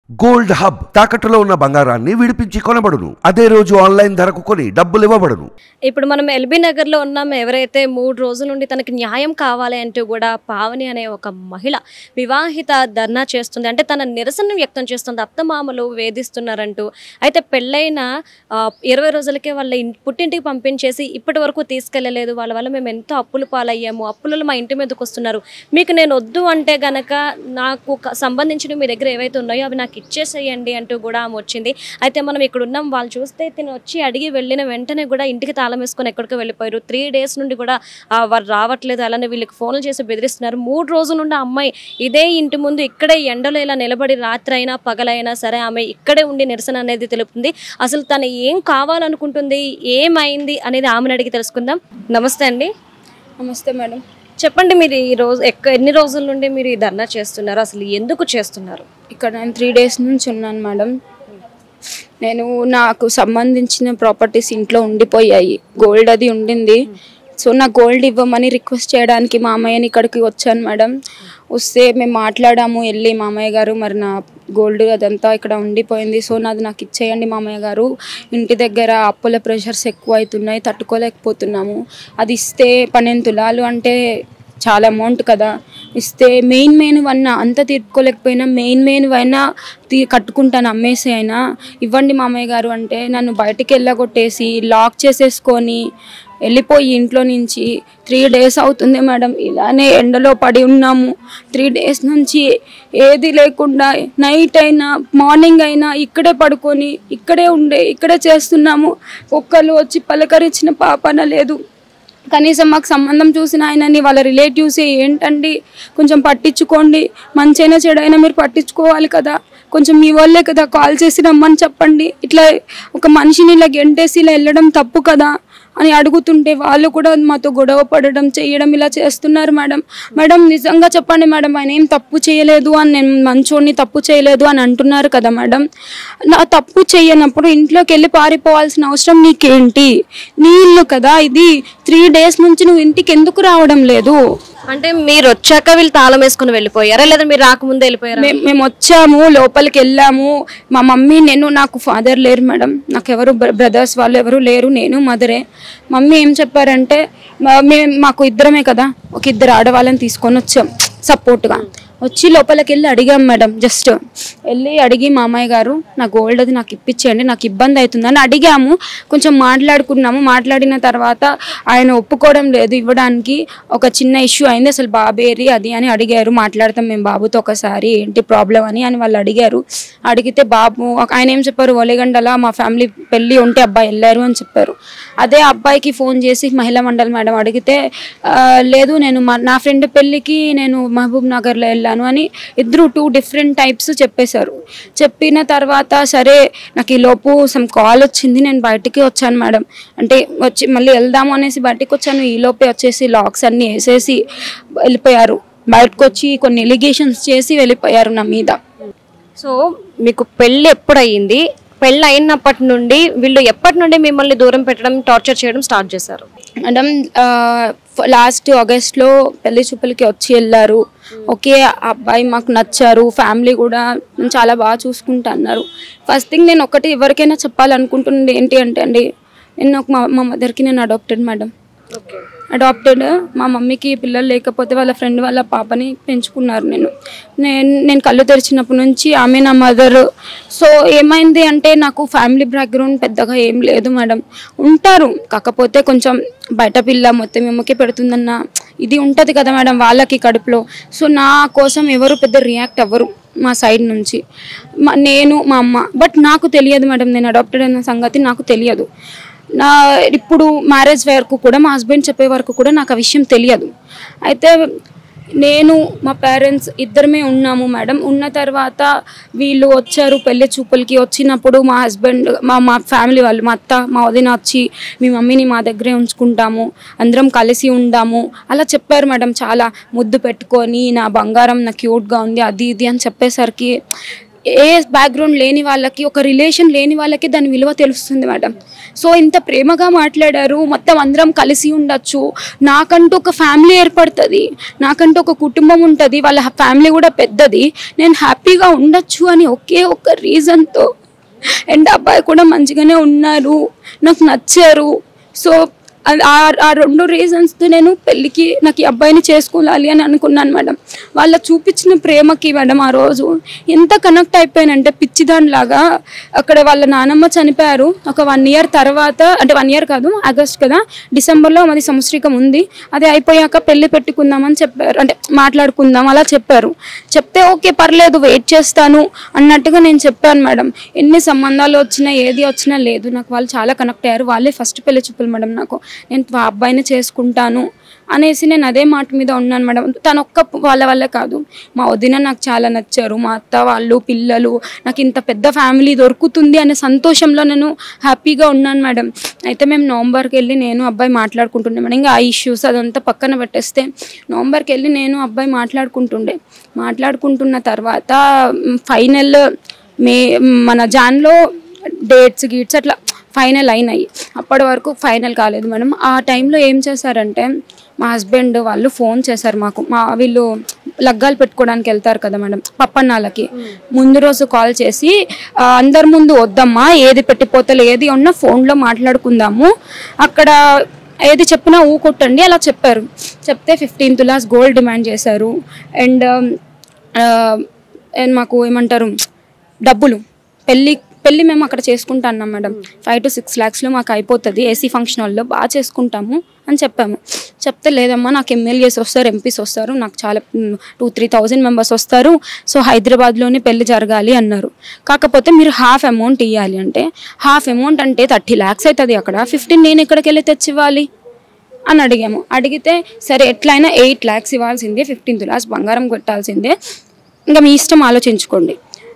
Gold hub తాకట్టులో ఉన్న బంగారాన్ని విడిపించి కొనబడును అదే రోజు ఆన్లైన్ ధరకు కొని డబ్బులు ఇవ్వబడును ఇప్పుడు మనం ఎల్బీ నగర్లో ఉన్నాం ఎవరైతే మూడు రోజుల నుండి తనకి న్యాయం కావాలి అంటూ కూడా పావని అనే ఒక మహిళ వివాహిత ధర్నా చేస్తుంది అంటే తన నిరసన వ్యక్తం చేస్తుంది అత్తమామలు వేధిస్తున్నారంటూ అయితే పెళ్ళైన ఆ, ఇరవై రోజులకే వాళ్ళ ఇన్- పుట్టింటికి పంపించేసి ఇప్పటి వరకు తీసుకెళ్ళలేదు వాళ్ళ వల్ల మేము ఎంతో అప్పులు పాలయ్యాము అప్పులలో మా ఇంటి మీదకి వస్తున్నారు మీకు నేను వద్దు అంటే గనక నాకు క- సంబంధించిన మీ దగ్గర ఏవైతే ఉన్నాయో అవి నాకు ఇచ్చేసేయండి అంటూ కూడా ఆమె వచ్చింది అయితే మనం ఇక్కడ ఉన్నాం వాళ్ళు చూస్తే తిను వచ్చి అడిగి వెళ్ళిన వెంటనే కూడా ఇంటికి తాళం వేసుకొని ఎక్కడికో వెళ్ళిపోయారు త్రీ డేస్ నుండి కూడా ఆ, వారు రావట్లేదు అలానే వీళ్ళకి ఫోన్లు చేసి బెదిరిస్తున్నారు మూడు రోజుల నుండి ఆ అమ్మాయి ఇదే ఇంటి ముందు ఇక్కడే ఎండలో ఇలా నిలబడి రాత్రి అయినా పగలైనా సరే ఆమె ఇక్కడే ఉండి నిరసన అనేది తెలుపుతుంది అసలు తను ఏం కావాలనుకుంటుంది ఏమైంది అనేది ఆమెను అడిగి తెలుసుకుందాం నమస్తే అండి నమస్తే మేడం చెప్పండి మీరు ఈ రోజు ఎక్క ఎన్ని రోజుల నుండి మీరు ఈ ధర్నా చేస్తున్నారు అసలు ఎందుకు చేస్తున్నారు ఇక్కడ నేను త్రీ డేస్ నుంచి ఉన్నాను మేడం నేను నాకు సంబంధించిన ప్రాపర్టీస్ ఇంట్లో ఉండిపోయాయి గోల్డ్ అది ఉండింది సో నాకు గోల్డ్ ఇవ్వమని రిక్వెస్ట్ చేయడానికి మా అమ్మయ్యని ఇక్కడికి వచ్చాను మేడం వస్తే మేము మాట్లాడాము వెళ్ళి మామయ్య గారు మరి నా గోల్డ్ అదంతా ఇక్కడ ఉండిపోయింది సో నాది నాకు ఇచ్చేయండి మామయ్య గారు ఇంటి దగ్గర అప్పుల ప్రెషర్స్ ఎక్కువ అవుతున్నాయి తట్టుకోలేకపోతున్నాము అది ఇస్తే పన్నెండు తులాలు అంటే చాలా అమౌంట్ కదా ఇస్తే మెయిన్ మెయిన్ అయినా అంత తీర్చుకోలేకపోయినా మెయిన్ మెయిన్ అయినా తీ కట్టుకుంటాను అమ్మేసి అయినా ఇవ్వండి మామయ్య గారు అంటే నన్ను బయటికి వెళ్ళగొట్టేసి లాక్ చేసేసుకొని వెళ్ళిపోయి ఇంట్లో నుంచి త్రీ డేస్ అవుతుంది మేడం ఇలానే ఎండలో పడి ఉన్నాము త్రీ డేస్ నుంచి ఏది లేకుండా నైట్ అయినా మార్నింగ్ అయినా ఇక్కడే పడుకొని ఇక్కడే ఉండే ఇక్కడే చేస్తున్నాము ఒక్కళ్ళు వచ్చి పలకరించిన పాపన లేదు కనీసం మాకు సంబంధం చూసిన ఆయనని వాళ్ళ రిలేటివ్స్ ఏంటండి కొంచెం పట్టించుకోండి మంచైనా చెడైనా మీరు పట్టించుకోవాలి కదా కొంచెం మీ వాళ్ళే కదా కాల్ చేసి రమ్మని చెప్పండి ఇట్లా ఒక మనిషిని ఇలా గెంటేసి ఇలా వెళ్ళడం తప్పు కదా అని అడుగుతుంటే వాళ్ళు కూడా మాతో గొడవ పడడం చేయడం ఇలా చేస్తున్నారు మేడం మేడం నిజంగా చెప్పండి మేడం ఆయన ఏం తప్పు చేయలేదు అని నేను మంచోడిని తప్పు చేయలేదు అని అంటున్నారు కదా మేడం నా తప్పు చేయనప్పుడు ఇంట్లోకి వెళ్ళి పారిపోవాల్సిన అవసరం నీకేంటి నీ ఇల్లు కదా ఇది త్రీ డేస్ నుంచి నువ్వు ఇంటికి ఎందుకు రావడం లేదు అంటే మీరు వచ్చాక వీళ్ళు తాళం వేసుకుని వెళ్ళిపోయారా లేదా మీరు రాకముందే వెళ్ళిపోయారా మేము మేము వచ్చాము లోపలికి వెళ్ళాము మా మమ్మీ నేను నాకు ఫాదర్ లేరు మేడం నాకు ఎవరు బ్రదర్స్ వాళ్ళు ఎవరు లేరు నేను మదరే మమ్మీ ఏం చెప్పారంటే మా- మేము మాకు ఇద్దరమే కదా ఒక ఇద్దరు ఆడవాళ్ళని తీసుకొని వచ్చాం సపోర్ట్గా వచ్చి లోపలికి వెళ్ళి అడిగాం మేడం జస్ట్ వెళ్ళి అడిగి మామయ్య గారు నా గోల్డ్ అది నాకు ఇప్పించేయండి నాకు ఇబ్బంది అవుతుందని అడిగాము కొంచెం మాట్లాడుకున్నాము మాట్లాడిన తర్వాత ఆయన ఒప్పుకోవడం లేదు ఇవ్వడానికి ఒక చిన్న ఇష్యూ అయింది అసలు బాబేరి అది అని అడిగారు మాట్లాడతాం మేము బాబుతో ఒకసారి ఏంటి ప్రాబ్లం అని అని వాళ్ళు అడిగారు అడిగితే బాబు ఆయన ఏం చెప్పారు ఒలేగండలా మా ఫ్యామిలీ పెళ్ళి ఉంటే అబ్బాయి వెళ్ళారు అని చెప్పారు అదే అబ్బాయికి ఫోన్ చేసి మహిళా మండలి మేడం అడిగితే "ఆ, లేదు నేను మా నా ఫ్రెండ్ పెళ్ళికి నేను మహబూబ్ నగర్లో వెళ్ళాను అని ఇద్దరు టూ డిఫరెంట్ టైప్స్ చెప్పేశారు చెప్పిన తర్వాత సరే నాకు ఈ లోపు సమ్ కాల్ వచ్చింది నేను బయటికి వచ్చాను మేడం అంటే వచ్చి మళ్ళీ వెళ్దాము అనేసి బయటికి వచ్చాను ఈ లోపే వచ్చేసి లాక్స్ అన్నీ వేసేసి వెళ్ళిపోయారు బయటకు వచ్చి కొన్ని ఎలిగేషన్స్ చేసి వెళ్ళిపోయారు నా మీద సో మీకు పెళ్ళి ఎప్పుడు అయ్యింది పెళ్ళి అయినప్పటి నుండి వీళ్ళు ఎప్పటి నుండి మిమ్మల్ని దూరం పెట్టడం టార్చర్ చేయడం స్టార్ట్ చేశారు మేడం లాస్ట్ ఆగస్ట్లో పెళ్లి చూపులకి వచ్చి వెళ్ళారు ఓకే ఆ అబ్బాయి మాకు నచ్చారు ఫ్యామిలీ కూడా చాలా బాగా చూసుకుంటా అన్నారు ఫస్ట్ థింగ్ నేను ఒకటి ఎవరికైనా చెప్పాలనుకుంటున్నది ఏంటి అంటే అండి నేను ఒక మా మా మదర్కి నేను అడాప్టెడ్ మేడం అడాప్టెడ్ మా మమ్మీకి పిల్లలు లేకపోతే వాళ్ళ ఫ్రెండ్ వాళ్ళ పాపని పెంచుకున్నారు నేను నేను నేను కళ్ళు తెరిచినప్పటి నుంచి ఆమె నా మదర్ సో ఏమైంది అంటే నాకు ఫ్యామిలీ బ్యాక్గ్రౌండ్ పెద్దగా ఏం లేదు మేడం ఉంటారు కాకపోతే కొంచెం బయట పిల్ల మొత్తం ఎమ్మకి పెడుతుందన్న ఇది ఉంటుంది కదా మేడం వాళ్ళకి కడుపులో సో నా కోసం ఎవరు పెద్ద రియాక్ట్ అవ్వరు మా సైడ్ నుంచి మా నేను మా అమ్మ బట్ నాకు తెలియదు మేడం నేను అడాప్టెడ్ అన్న సంగతి నాకు తెలియదు నా ఇప్పుడు మ్యారేజ్ వరకు కూడా మా హస్బెండ్ చెప్పే వరకు కూడా నాకు ఆ విషయం తెలియదు అయితే నేను మా పేరెంట్స్ ఇద్దరమే ఉన్నాము మేడం ఉన్న తర్వాత వీళ్ళు వచ్చారు పెళ్లి చూపులకి వచ్చినప్పుడు మా హస్బెండ్ మా మా ఫ్యామిలీ వాళ్ళు మా అత్త మా వదిన వచ్చి మీ మమ్మీని మా దగ్గరే ఉంచుకుంటాము అందరం కలిసి ఉందాము అలా చెప్పారు మేడం చాలా ముద్దు పెట్టుకొని నా బంగారం నా క్యూట్గా ఉంది అది ఇది అని చెప్పేసరికి ఏ బ్యాక్గ్రౌండ్ లేని వాళ్ళకి ఒక రిలేషన్ లేని వాళ్ళకి దాని విలువ తెలుస్తుంది మేడం సో ఇంత ప్రేమగా మాట్లాడారు మొత్తం అందరం కలిసి ఉండొచ్చు నాకంటూ ఒక ఫ్యామిలీ ఏర్పడుతుంది నాకంటూ ఒక కుటుంబం ఉంటుంది వాళ్ళ ఫ్యామిలీ కూడా పెద్దది నేను హ్యాపీగా ఉండొచ్చు అని ఒకే ఒక్క రీజన్తో అండ్ అబ్బాయి కూడా మంచిగానే ఉన్నారు నాకు నచ్చారు సో ఆ- ఆ- ఆ రెండు రీజన్స్తో నేను పెళ్ళికి నాకు ఈ అబ్బాయిని చేసుకోవాలి అని అనుకున్నాను మేడం వాళ్ళ చూపించిన ప్రేమకి మేడం ఆ రోజు ఎంత కనెక్ట్ అయిపోయానంటే పిచ్చిదానిలాగా అక్కడ వాళ్ళ నానమ్మ చనిపోయారు ఒక వన్ ఇయర్ తర్వాత అంటే వన్ ఇయర్ కాదు ఆగస్ట్ కదా డిసెంబర్లో మాది సంవత్సరికం ఉంది అది అయిపోయాక పెళ్లి పెట్టుకుందామని చెప్పారు అంటే మాట్లాడుకుందాం అలా చెప్పారు చెప్తే ఓకే పర్లేదు వెయిట్ చేస్తాను అన్నట్టుగా నేను చెప్పాను మేడం ఎన్ని సంబంధాలు వచ్చినా ఏది వచ్చినా లేదు నాకు వాళ్ళు చాలా కనెక్ట్ అయ్యారు వాళ్ళే ఫస్ట్ పెళ్లి చూపులు మేడం నాకు నేను ఆ అబ్బాయిని చేసుకుంటాను అనేసి నేను అదే మాట మీద ఉన్నాను మేడం తను ఒక్క వాళ్ళ వల్ల కాదు మా వదిన నాకు చాలా నచ్చారు మా అత్త వాళ్ళు పిల్లలు నాకు ఇంత పెద్ద ఫ్యామిలీ దొరుకుతుంది అనే సంతోషంలో నేను హ్యాపీగా ఉన్నాను మేడం అయితే మేము నవంబర్కి వెళ్ళి నేను అబ్బాయి మాట్లాడుకుంటుండే మేడం ఇంకా ఆ ఇష్యూస్ అదంతా పక్కన పెట్టేస్తే నవంబర్కి వెళ్ళి నేను అబ్బాయి మాట్లాడుకుంటుండే మాట్లాడుకుంటున్న తర్వాత ఫైనల్ మే మన జాన్లో డేట్స్ గీట్స్ అట్లా ఫైనల్ అయినాయి అప్పటి వరకు ఫైనల్ కాలేదు మేడం ఆ టైంలో ఏం చేశారంటే మా హస్బెండ్ వాళ్ళు ఫోన్ చేశారు మాకు మా వీళ్ళు లగ్గాలు పెట్టుకోవడానికి వెళ్తారు కదా మేడం పప్పన్నాలకి ముందు రోజు కాల్ చేసి "ఆ, అందరి ముందు వద్దమ్మా ఏది పెట్టిపోతలే ఏది ఉన్నా ఫోన్లో మాట్లాడుకుందాము అక్కడ ఏది చెప్పినా ఊ కొట్టండి అలా చెప్పారు చెప్తే ఫిఫ్టీన్ తులాస్ గోల్డ్ డిమాండ్ చేశారు అండ్ మాకు ఏమంటారు డబ్బులు పెళ్ళి పెళ్ళి మేము అక్కడ చేసుకుంటా అన్నాం మేడం ఫైవ్ టు సిక్స్ ల్యాక్స్లో మాకు అయిపోతుంది ఏసీ ఫంక్షన్ హాల్లో బాగా చేసుకుంటాము అని చెప్పాము చెప్తే లేదమ్మా నాకు ఎమ్మెల్యేస్ వస్తారు ఎంపీస్ వస్తారు నాకు చాలా టూ త్రీ థౌజండ్ మెంబర్స్ వస్తారు సో హైదరాబాద్లోనే పెళ్లి జరగాలి అన్నారు కాకపోతే మీరు హాఫ్ అమౌంట్ ఇవ్వాలి అంటే హాఫ్ అమౌంట్ అంటే థర్టీ ల్యాక్స్ అవుతుంది అక్కడ ఫిఫ్టీన్ నేను ఎక్కడికి వెళ్ళి తెచ్చివ్వాలి అని అడిగాము అడిగితే సరే ఎట్లయినా ఎయిట్ ల్యాక్స్ ఇవ్వాల్సిందే ఫిఫ్టీన్ తులాస్ బంగారం కొట్టాల్సిందే ఇంకా మీ ఇష్టం ఆలోచించుకోండి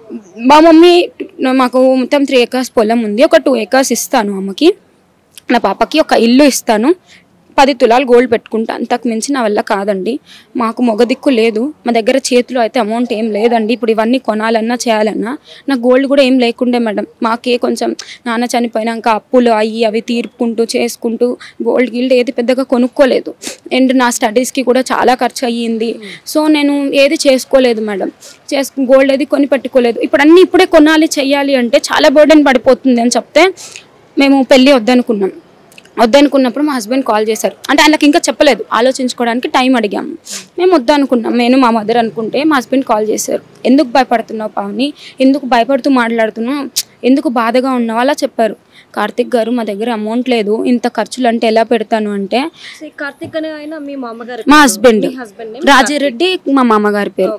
మా మమ్మీ మాకు మొత్తం త్రీ ఎకర్స్ పొలం ఉంది ఒక టూ ఎకర్స్ ఇస్తాను అమ్మకి నా పాపకి ఒక ఇల్లు ఇస్తాను పది తులాలు గోల్డ్ పెట్టుకుంటా అంతకు మించి నా వల్ల కాదండి మాకు మొగ దిక్కు లేదు మా దగ్గర చేతిలో అయితే అమౌంట్ ఏం లేదండి ఇప్పుడు ఇవన్నీ కొనాలన్నా చేయాలన్నా నాకు గోల్డ్ కూడా ఏం లేకుండే మేడం మాకే కొంచెం నాన్న చనిపోయినాక అప్పులు అయ్యి అవి తీర్పుకుంటూ చేసుకుంటూ గోల్డ్ గిల్డ్ ఏది పెద్దగా కొనుక్కోలేదు అండ్ నా స్టడీస్కి కూడా చాలా ఖర్చు అయ్యింది సో నేను ఏది చేసుకోలేదు మేడం చేసుకు గోల్డ్ ఏది కొని పెట్టుకోలేదు ఇప్పుడు అన్నీ ఇప్పుడే కొనాలి చెయ్యాలి అంటే చాలా బర్డెన్ పడిపోతుంది అని చెప్తే మేము పెళ్ళి వద్దనుకున్నాం వద్దనుకున్నప్పుడు మా హస్బెండ్ కాల్ చేశారు అంటే ఆయనకి ఇంకా చెప్పలేదు ఆలోచించుకోవడానికి టైం అడిగాము మేము వద్దనుకున్నాం నేను మా మదర్ అనుకుంటే మా హస్బెండ్ కాల్ చేశారు ఎందుకు భయపడుతున్నావు పావని ఎందుకు భయపడుతూ మాట్లాడుతున్నావు ఎందుకు బాధగా ఉన్నావు అలా చెప్పారు కార్తిక్ గారు మా దగ్గర అమౌంట్ లేదు ఇంత ఖర్చులు అంటే ఎలా పెడతాను అంటే సో ఈ కార్తిక్ అనే ఆయన మీ మామగారు మా హస్బెండ్ హస్బెండ్ రాజిరెడ్డి మా మామగారి పేరు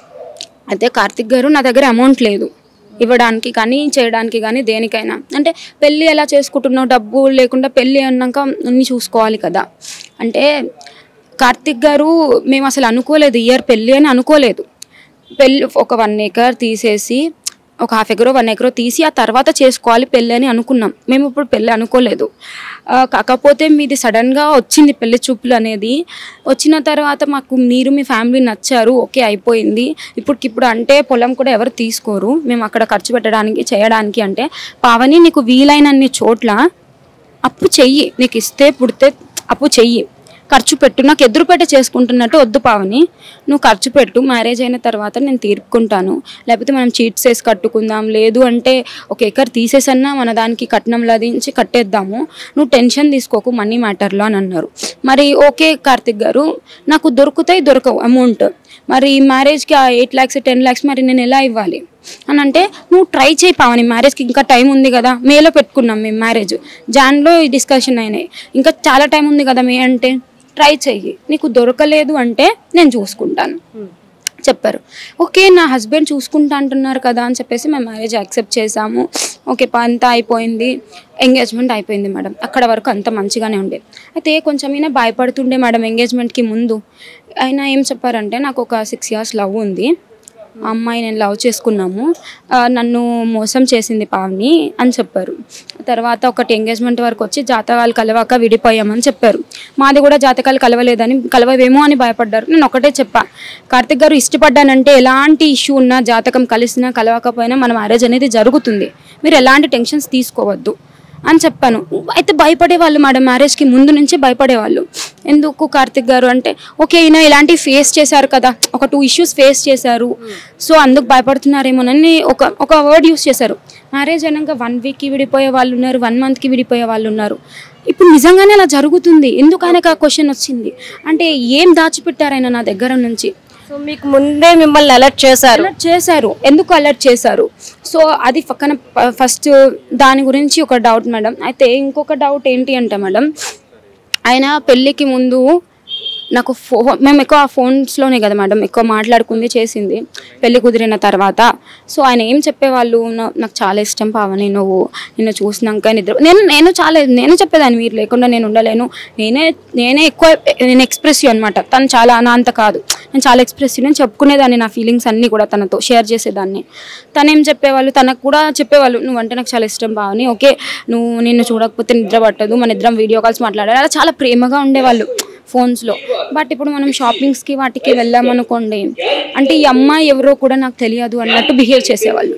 అయితే కార్తిక్ గారు నా దగ్గర అమౌంట్ లేదు ఇవ్వడానికి కానీ చేయడానికి కానీ దేనికైనా అంటే పెళ్ళి ఎలా చేసుకుంటున్నావు డబ్బు లేకుండా పెళ్ళి అన్నాక అన్ని చూసుకోవాలి కదా అంటే కార్తిక్ గారు మేము అసలు అనుకోలేదు ఇయర్ పెళ్ళి అని అనుకోలేదు పెళ్ళి ఒక వన్ ఏకర్ తీసేసి ఒక హాఫ్ ఎకరో వన్ ఎకరో తీసి ఆ తర్వాత చేసుకోవాలి పెళ్ళి అని అనుకున్నాం మేము ఇప్పుడు పెళ్ళి అనుకోలేదు ఆ, కాకపోతే మీది సడన్గా వచ్చింది పెళ్లి చూపులు అనేది వచ్చిన తర్వాత మాకు మీరు మీ ఫ్యామిలీ నచ్చారు ఓకే అయిపోయింది ఇప్పటికిప్పుడు అంటే పొలం కూడా ఎవరు తీసుకోరు మేము అక్కడ ఖర్చు పెట్టడానికి చేయడానికి అంటే పావని నీకు వీలైనన్ని చోట్ల అప్పు చెయ్యి నీకు ఇస్తే పుడితే అప్పు చెయ్యి ఖర్చు పెట్టు నాకు ఎదురుపేట చేసుకుంటున్నట్టు వద్దు పావని నువ్వు ఖర్చు పెట్టు మ్యారేజ్ అయిన తర్వాత నేను తీర్పుకుంటాను లేకపోతే మనం చీట్స్ వేసి కట్టుకుందాం లేదు అంటే ఒక ఎకర్ తీసేసన్నా మన దానికి కట్నం లదించి కట్టేద్దాము నువ్వు టెన్షన్ తీసుకోకు మనీ మ్యాటర్లో అని అన్నారు మరి ఓకే కార్తిక్ గారు నాకు దొరుకుతాయి దొరకవు అమౌంట్ మరి మ్యారేజ్కి ఆ ఎయిట్ ల్యాక్స్ టెన్ ల్యాక్స్ మరి నేను ఎలా ఇవ్వాలి అని అంటే నువ్వు ట్రై చేయి పావని మ్యారేజ్కి ఇంకా టైం ఉంది కదా మేలో పెట్టుకున్నాం మేము మ్యారేజ్ జాన్లో ఈ డిస్కషన్ అయినాయి ఇంకా చాలా టైం ఉంది కదా మే అంటే ట్రై చెయ్యి నీకు దొరకలేదు అంటే నేను చూసుకుంటాను చెప్పారు ఓకే నా హస్బెండ్ చూసుకుంటా అంటున్నారు కదా అని చెప్పేసి మేము మ్యారేజ్ యాక్సెప్ట్ చేసాము ఓకే పా అంతా అయిపోయింది ఎంగేజ్మెంట్ అయిపోయింది మేడం అక్కడ వరకు అంత మంచిగానే ఉండే అయితే కొంచెం అయినా భయపడుతుండే మేడం ఎంగేజ్మెంట్కి ముందు ఆయన ఏం చెప్పారంటే నాకు ఒక సిక్స్ ఇయర్స్ లవ్ ఉంది ఆ అమ్మాయి నేను లవ్ చేసుకున్నాము ఆ, నన్ను మోసం చేసింది పావని అని చెప్పారు తర్వాత ఒకటి ఎంగేజ్మెంట్ వరకు వచ్చి జాతకాలు కలవాక విడిపోయామని చెప్పారు మాది కూడా జాతకాలు కలవలేదని కలవవేమో అని భయపడ్డారు నేను ఒకటే చెప్పా కార్తిక్ గారు ఇష్టపడ్డానంటే ఎలాంటి ఇష్యూ ఉన్నా జాతకం కలిసినా కలవకపోయినా మన మ్యారేజ్ అనేది జరుగుతుంది మీరు ఎలాంటి టెన్షన్స్ తీసుకోవద్దు అని చెప్పాను అయితే భయపడేవాళ్ళు మేడం మ్యారేజ్కి ముందు నుంచి భయపడేవాళ్ళు ఎందుకు కార్తిక్ గారు అంటే ఓకే ఈయన ఇలాంటివి ఫేస్ చేశారు కదా ఒక టూ ఇష్యూస్ ఫేస్ చేశారు సో అందుకు భయపడుతున్నారేమోనని ఒక ఒక వర్డ్ యూస్ చేశారు మ్యారేజ్ అయినాక వన్ వీక్కి విడిపోయే వాళ్ళు ఉన్నారు వన్ మంత్కి విడిపోయే వాళ్ళు ఉన్నారు ఇప్పుడు నిజంగానే అలా జరుగుతుంది ఎందుకు ఆయనకు ఆ క్వశ్చన్ వచ్చింది అంటే ఏం దాచిపెట్టారు ఆయన నా దగ్గర నుంచి సో మీకు ముందే మిమ్మల్ని అలర్ట్ చేశారు అలర్ట్ చేశారు ఎందుకు అలర్ట్ చేశారు సో అది పక్కన ఫస్ట్ దాని గురించి ఒక డౌట్ మేడం అయితే ఇంకొక డౌట్ ఏంటి అంటే మేడం ఆయన పెళ్ళికి ముందు నాకు ఫో మేము ఎక్కువ ఫోన్స్లోనే కదా మేడం ఎక్కువ మాట్లాడుకుంది చేసింది పెళ్ళి కుదిరిన తర్వాత సో ఆయన ఏం చెప్పేవాళ్ళు "నా- నాకు చాలా ఇష్టం పావని నువ్వు నిన్ను చూసినాక నిద్ర నేను నేను చాలా నేను చెప్పేదాన్ని మీరు లేకుండా నేను ఉండలేను నేనే నేనే ఎక్కువ నేను ఎక్స్ప్రెసివ్ అనమాట తను చాలా నా అంత కాదు నేను చాలా ఎక్స్ప్రెసివ్ నేను చెప్పుకునేదాన్ని నా ఫీలింగ్స్ అన్నీ కూడా తనతో షేర్ చేసేదాన్ని తను ఏం చెప్పేవాళ్ళు తనకు కూడా చెప్పేవాళ్ళు నువ్వంటే నాకు చాలా ఇష్టం బావని ఓకే నువ్వు నిన్ను చూడకపోతే నిద్ర పట్టదు మన ఇద్దరం వీడియో కాల్స్ మాట్లాడాలి అలా చాలా ప్రేమగా ఉండేవాళ్ళు ఫోన్స్లో బట్ ఇప్పుడు మనం షాపింగ్స్కి వాటికి వెళ్ళామనుకోండి అంటే ఈ అమ్మాయి ఎవరో కూడా నాకు తెలియదు అన్నట్టు బిహేవ్ చేసేవాళ్ళు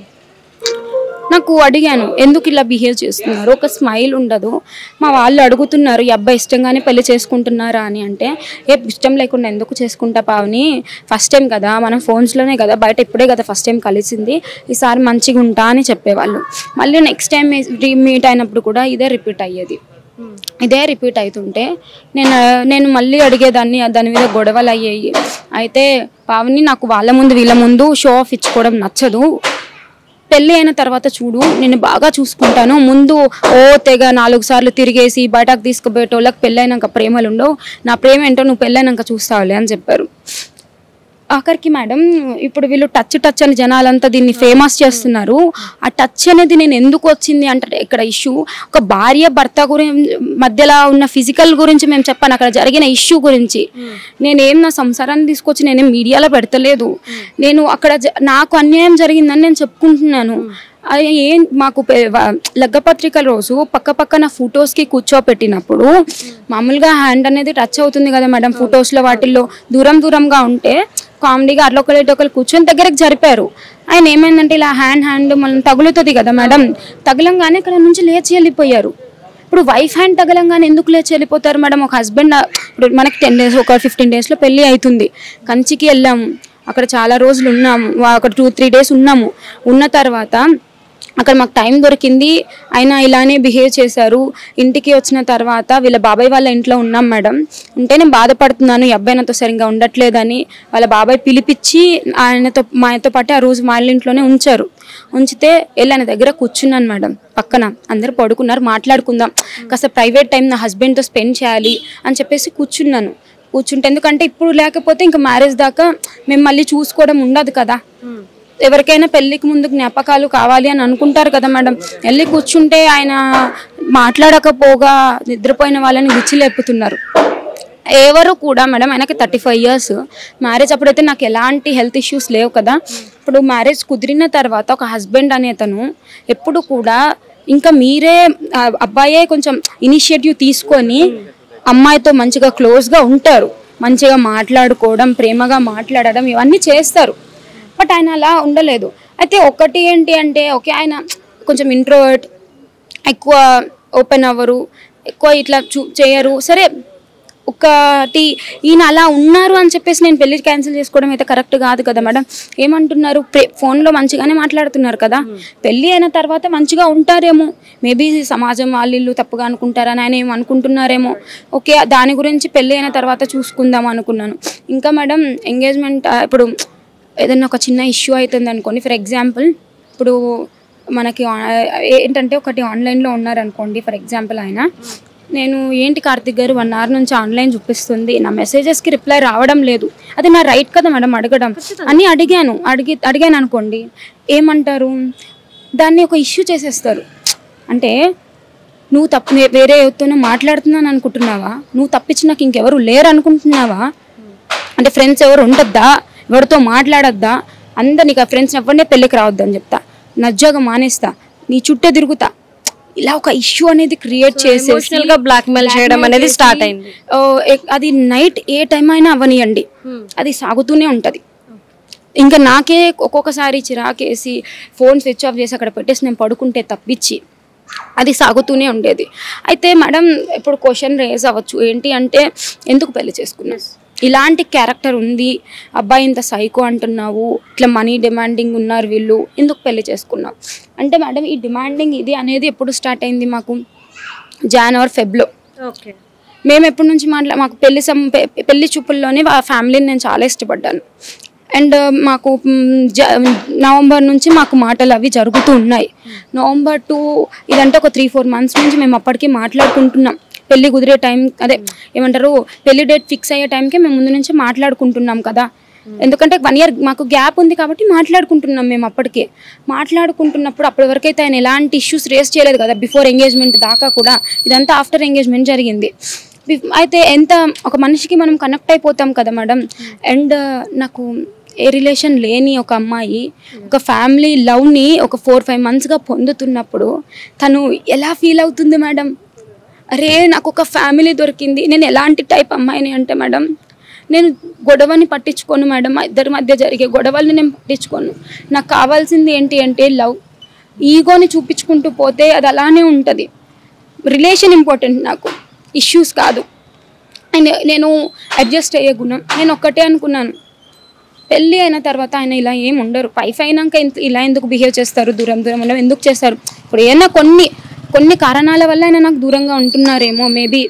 నాకు అడిగాను ఎందుకు ఇలా బిహేవ్ చేస్తున్నారు ఒక స్మైల్ ఉండదు మా వాళ్ళు అడుగుతున్నారు ఈ అబ్బాయి ఇష్టంగానే పెళ్లి చేసుకుంటున్నారా అని అంటే ఏ ఇష్టం లేకుండా ఎందుకు చేసుకుంటా పావని ఫస్ట్ టైం కదా మనం ఫోన్స్లోనే కదా బయట ఇప్పుడే కదా ఫస్ట్ టైం కలిసింది ఈసారి మంచిగా ఉంటా అని చెప్పేవాళ్ళు మళ్ళీ నెక్స్ట్ టైం మీట్ అయినప్పుడు కూడా ఇదే రిపీట్ అయ్యేది ఇదే రిపీట్ అవుతుంటే నేను నేను మళ్ళీ అడిగేదాన్ని దాని మీద గొడవలు అయ్యాయి అయితే పావని నాకు వాళ్ళ ముందు వీళ్ళ ముందు షో ఆఫ్ ఇచ్చుకోవడం నచ్చదు పెళ్ళి అయిన తర్వాత చూడు నేను బాగా చూసుకుంటాను ముందు ఓ తెగ నాలుగు సార్లు తిరిగేసి బయటకు తీసుకుపోయేటోళ్ళకి పెళ్ళైనాక ప్రేమలు ఉండవు నా ప్రేమ ఏంటో నువ్వు పెళ్ళైనాక చూస్తావులే అని చెప్పారు ఆఖరికి మేడం ఇప్పుడు వీళ్ళు టచ్ టచ్ అని జనాలంతా దీన్ని ఫేమస్ చేస్తున్నారు ఆ టచ్ అనేది నేను ఎందుకు వచ్చింది అంటే ఇక్కడ ఇష్యూ ఒక భార్య భర్త గురించి మధ్యలో ఉన్న ఫిజికల్ గురించి మేము చెప్పాను అక్కడ జరిగిన ఇష్యూ గురించి నేనేం నా సంసారాన్ని తీసుకొచ్చి నేనేం మీడియాలో పెడతలేదు నేను అక్కడ జ- నాకు అన్యాయం జరిగిందని నేను చెప్పుకుంటున్నాను అది ఏం మాకు పె- వ- లగ్గపత్రికల రోజు పక్క పక్కన ఫొటోస్కి కూర్చోపెట్టినప్పుడు మామూలుగా హ్యాండ్ అనేది టచ్ అవుతుంది కదా మేడం ఫొటోస్లో వాటిల్లో దూరం దూరంగా ఉంటే కామెడీగా అట్లా ఒకరు ఇటు ఒకరు కూర్చొని దగ్గరికి జరిపారు ఆయన ఏమైందంటే ఇలా హ్యాండ్ హ్యాండ్ మనం తగులుతుంది కదా మేడం తగలంగానే ఇక్కడ నుంచి లేచి వెళ్ళిపోయారు ఇప్పుడు వైఫ్ హ్యాండ్ తగలంగానే ఎందుకు లేచి వెళ్ళిపోతారు మేడం ఒక హస్బెండ్ ఇప్పుడు మనకి టెన్ డేస్ ఒక ఫిఫ్టీన్ డేస్లో పెళ్ళి అవుతుంది కంచికి వెళ్ళాము అక్కడ చాలా రోజులు ఉన్నాము వా- ఒక టూ త్రీ డేస్ ఉన్నాము ఉన్న తర్వాత అక్కడ మాకు టైం దొరికింది ఆయన ఇలానే బిహేవ్ చేశారు ఇంటికి వచ్చిన తర్వాత వీళ్ళ బాబాయ్ వాళ్ళ ఇంట్లో ఉన్నాం మేడం ఉంటే నేను బాధపడుతున్నాను ఈ అబ్బాయి నాతో సరిగ్గా ఉండట్లేదని వాళ్ళ బాబాయ్ పిలిపించి ఆయనతో మా ఆయనతో పాటు ఆ రోజు మా వాళ్ళ ఇంట్లోనే ఉంచారు ఉంచితే వెళ్ళి ఆయన దగ్గర కూర్చున్నాను మేడం పక్కన అందరు పడుకున్నారు మాట్లాడుకుందాం కాస్త ప్రైవేట్ టైం నా హస్బెండ్తో స్పెండ్ చేయాలి అని చెప్పేసి కూర్చున్నాను కూర్చుంటే ఎందుకంటే ఇప్పుడు లేకపోతే ఇంకా మ్యారేజ్ దాకా మేము మళ్ళీ చూసుకోవడం ఉండదు కదా ఎవరికైనా పెళ్ళికి ముందు జ్ఞాపకాలు కావాలి అని అనుకుంటారు కదా మేడం వెళ్ళి కూర్చుంటే ఆయన మాట్లాడకపోగా నిద్రపోయిన వాళ్ళని విచ్చిలేపుతున్నారు ఎవరు కూడా మేడం ఆయనకి థర్టీ ఫైవ్ ఇయర్స్ మ్యారేజ్ అప్పుడైతే నాకు ఎలాంటి హెల్త్ ఇష్యూస్ లేవు కదా ఇప్పుడు మ్యారేజ్ కుదిరిన తర్వాత ఒక హస్బెండ్ అనేతను ఎప్పుడు కూడా ఇంకా మీరే ఆ అబ్బాయే కొంచెం ఇనిషియేటివ్ తీసుకొని అమ్మాయితో మంచిగా క్లోజ్గా ఉంటారు మంచిగా మాట్లాడుకోవడం ప్రేమగా మాట్లాడడం ఇవన్నీ చేస్తారు బట్ ఆయన అలా ఉండలేదు అయితే ఒకటి ఏంటి అంటే ఓకే ఆయన కొంచెం ఇంట్రోవర్ట్ ఎక్కువ ఓపెన్ అవ్వరు ఎక్కువ ఇట్లా చూ చేయరు సరే ఒకటి ఈయన అలా ఉన్నారు అని చెప్పేసి నేను పెళ్లి క్యాన్సిల్ చేసుకోవడం అయితే కరెక్ట్ కాదు కదా మేడం ఏమంటున్నారు ప్రే ఫోన్లో మంచిగానే మాట్లాడుతున్నారు కదా పెళ్ళి అయిన తర్వాత మంచిగా ఉంటారేమో మేబీ సమాజం వాళ్ళు ఇల్లు తప్పుగా అనుకుంటారని ఆయన ఏమో అనుకుంటున్నారేమో ఓకే దాని గురించి పెళ్ళి అయిన తర్వాత చూసుకుందాం అనుకున్నాను ఇంకా మేడం ఎంగేజ్మెంట్ ఇప్పుడు ఏదైనా ఒక చిన్న ఇష్యూ అవుతుంది అనుకోండి ఫర్ ఎగ్జాంపుల్ ఇప్పుడు మనకి ఆ- ఏంటంటే ఒకటి ఆన్లైన్లో ఉన్నారనుకోండి ఫర్ ఎగ్జాంపుల్ ఆయన నేను ఏంటి కార్తిక్ గారు వన్ అవర్ నుంచి ఆన్లైన్ చూపిస్తుంది నా మెసేజెస్కి రిప్లై రావడం లేదు అది నా రైట్ కదా మేడం అడగడం అని అడిగాను అడిగి అడిగాను అనుకోండి ఏమంటారు దాన్ని ఒక ఇష్యూ చేసేస్తారు అంటే నువ్వు తప్పు నే- వేరే ఎవరితోనో మాట్లాడుతున్నాను అనుకుంటున్నావా నువ్వు తప్పించి నాకు ఇంకెవరు లేరు అనుకుంటున్నావా అంటే ఫ్రెండ్స్ ఎవరు ఉండొద్దా ఎవరితో మాట్లాడొద్దా అందరు నీకు ఫ్రెండ్స్ ఎవరినే పెళ్ళికి రావద్దని చెప్తా నా ఉద్యోగం మానేస్తా నీ చుట్టే తిరుగుతా ఇలా ఒక ఇష్యూ అనేది క్రియేట్ చేసి ఎమోషనల్ గా బ్లాక్మెయిల్ చేయడం అనేది స్టార్ట్ అయింది అది నైట్ ఏ టైం అయినా అవనియండి అది సాగుతూనే ఉంటది ఇంకా నాకే ఒక్కొక్కసారి చిరాకేసి ఫోన్ స్విచ్ ఆఫ్ చేసి అక్కడ పెట్టేసి నేను పడుకుంటే తప్పించి అది సాగుతూనే ఉండేది అయితే మేడం ఇప్పుడు క్వశ్చన్ రేజ్ అవ్వచ్చు ఏంటి అంటే ఎందుకు పెళ్లి చేసుకున్నావు ఇలాంటి క్యారెక్టర్ ఉంది అబ్బాయి ఇంత సైకో అంటున్నావు ఇట్లా మనీ డిమాండింగ్ ఉన్నారు వీళ్ళు ఎందుకు పెళ్లి చేసుకున్నావు అంటే మేడం ఈ డిమాండింగ్ ఇది అనేది ఎప్పుడు స్టార్ట్ అయింది మాకు జానవరి ఫెబ్లో ఓకే మేము ఎప్పటి నుంచి మాట్లా మాకు పెళ్లి సం పె- పెళ్లి చూపుల్లోనే ఆ ఫ్యామిలీని నేను చాలా ఇష్టపడ్డాను అండ్ మాకు మ్, జ నవంబర్ నుంచి మాకు మాటలు అవి జరుగుతూ ఉన్నాయి నవంబర్ టూ ఇదంటే ఒక త్రీ ఫోర్ మంత్స్ నుంచి మేము అప్పటికి మాట్లాడుకుంటున్నాం పెళ్లి కుదిరే టైం అదే ఏమంటారు పెళ్లి డేట్ ఫిక్స్ అయ్యే టైంకే మేము ముందు నుంచి మాట్లాడుకుంటున్నాం కదా ఎందుకంటే వన్ ఇయర్ మాకు గ్యాప్ ఉంది కాబట్టి మాట్లాడుకుంటున్నాం మేము అప్పటికే మాట్లాడుకుంటున్నప్పుడు అప్పటి వరకు అయితే ఆయన ఎలాంటి ఇష్యూస్ రేస్ చేయలేదు కదా బిఫోర్ ఎంగేజ్మెంట్ దాకా కూడా ఇదంతా ఆఫ్టర్ ఎంగేజ్మెంట్ జరిగింది బిఫ్- అయితే ఎంత ఒక మనిషికి మనం కనెక్ట్ అయిపోతాం కదా మేడం అండ్ నాకు ఏ రిలేషన్ లేని ఒక అమ్మాయి ఒక ఫ్యామిలీ లవ్ని ఒక ఫోర్ ఫైవ్ మంత్స్గా పొందుతున్నప్పుడు తను ఎలా ఫీల్ అవుతుంది మేడం అరే నాకు ఒక ఫ్యామిలీ దొరికింది నేను ఎలాంటి టైప్ అమ్మాయిని అంటే మేడం నేను గొడవని పట్టించుకోను మేడం మా ఇద్దరి మధ్య జరిగే గొడవల్ని నేను పట్టించుకోను నాకు కావాల్సింది ఏంటి అంటే లవ్ ఈగోని చూపించుకుంటూ పోతే అది అలానే ఉంటుంది రిలేషన్ ఇంపార్టెంట్ నాకు ఇష్యూస్ కాదు అండ్ నేను అడ్జస్ట్ అయ్యే గుణం నేను ఒక్కటే అనుకున్నాను పెళ్ళి అయిన తర్వాత ఆయన ఇలా ఏం ఉండరు వైఫ్ అయినాక ఇంత- ఇలా ఎందుకు బిహేవ్ చేస్తారు దూరం దూరం ఉండడం ఎందుకు చేస్తారు ఇప్పుడు ఏమైనా కొన్ని కొన్ని కారణాల వల్ల ఆయన నాకు దూరంగా ఉంటున్నారేమో మేబీ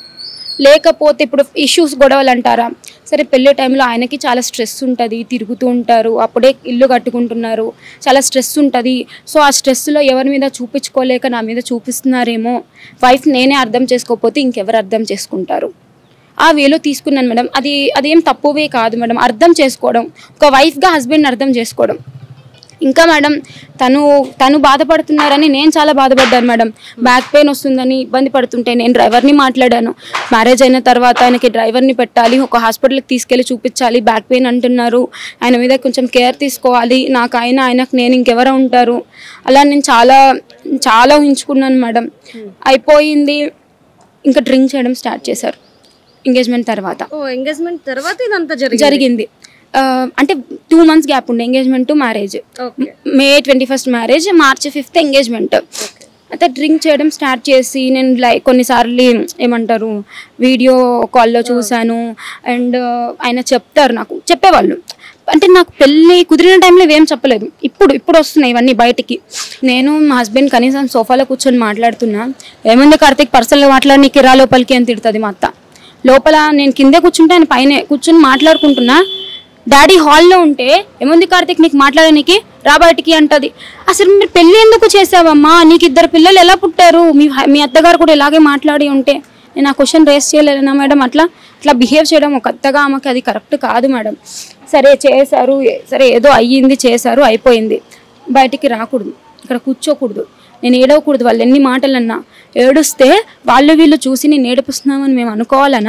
లేకపోతే ఇప్పుడు ఇష్యూస్ గొడవలు అంటారా సరే పెళ్ళే టైంలో ఆయనకి చాలా స్ట్రెస్ ఉంటుంది తిరుగుతూ ఉంటారు అప్పుడే ఇల్లు కట్టుకుంటున్నారు చాలా స్ట్రెస్ ఉంటుంది సో ఆ స్ట్రెస్లో ఎవరి మీద చూపించుకోలేక నా మీద చూపిస్తున్నారేమో వైఫ్ నేనే అర్థం చేసుకోకపోతే ఇంకెవరు అర్థం చేసుకుంటారు ఆ వేలో తీసుకున్నాను మేడం అది అదేం తప్పువే కాదు మేడం అర్థం చేసుకోవడం ఒక వైఫ్గా హస్బెండ్ అర్థం చేసుకోవడం ఇంకా మేడం తను తను బాధపడుతున్నారని నేను చాలా బాధపడ్డాను మేడం బ్యాక్ పెయిన్ వస్తుందని ఇబ్బంది పడుతుంటే నేను డ్రైవర్ని మాట్లాడాను మ్యారేజ్ అయిన తర్వాత ఆయనకి డ్రైవర్ని పెట్టాలి ఒక హాస్పిటల్కి తీసుకెళ్ళి చూపించాలి బ్యాక్ పెయిన్ అంటున్నారు ఆయన మీద కొంచెం కేర్ తీసుకోవాలి నాకు ఆయన ఆయనకు నేను ఇంకెవరు ఉంటారు అలా నేను చాలా చాలా ఊహించుకున్నాను మేడం అయిపోయింది ఇంకా డ్రింక్ చేయడం స్టార్ట్ చేశారు ఎంగేజ్మెంట్ తర్వాత ఓ ఎంగేజ్మెంట్ తర్వాత ఇదంతా జరిగింది జరిగింది ఆ, అంటే టూ మంత్స్ గ్యాప్ ఉండే engagement to marriage okay May twenty first marriage March fifth engagement అయితే డ్రింక్ చేయడం స్టార్ట్ చేసి నేను లైక్ కొన్నిసార్లు ఏమంటారు వీడియో కాల్లో చూశాను అండ్ ఆయన చెప్తారు నాకు చెప్పేవాళ్ళు అంటే నాకు పెళ్ళి కుదిరిన టైంలో ఇవేం చెప్పలేదు ఇప్పుడు ఇప్పుడు వస్తున్నాయి ఇవన్నీ బయటికి నేను మా హస్బెండ్ కనీసం సోఫాలో కూర్చొని మాట్లాడుతున్నా ఏముంది కార్తీక్ పర్సనల్గా మాట్లాడనీకి రా లోపలికి అని తిడుతుంది మా అత్త లోపల నేను కిందే కూర్చుంటే ఆయన పైన కూర్చొని మాట్లాడుకుంటున్నా డాడీ హాల్లో ఉంటే ఏముంది కార్తీక్ నీకు మాట్లాడడానికి రా బయటికి అంటది అసలు మీరు పెళ్ళి ఎందుకు చేసావమ్మా నీకు ఇద్దరు పిల్లలు ఎలా పుట్టారు మీ మీ అత్తగారు కూడా ఇలాగే మాట్లాడి ఉంటే నేను ఆ క్వశ్చన్ రేస్ చేయలేనా మేడం అట్లా ఇట్లా బిహేవ్ చేయడం ఒక అత్తగా ఆమెకి అది కరెక్ట్ కాదు మేడం సరే చేశారు ఏ- సరే ఏదో అయ్యింది చేశారు అయిపోయింది బయటికి రాకూడదు ఇక్కడ కూర్చోకూడదు నేను ఏడవకూడదు వాళ్ళు ఎన్ని మాటలన్నా ఏడుస్తే వాళ్ళు వీళ్ళు చూసి నేను ఏడిపిస్తున్నామని మేము అనుకోవాలనా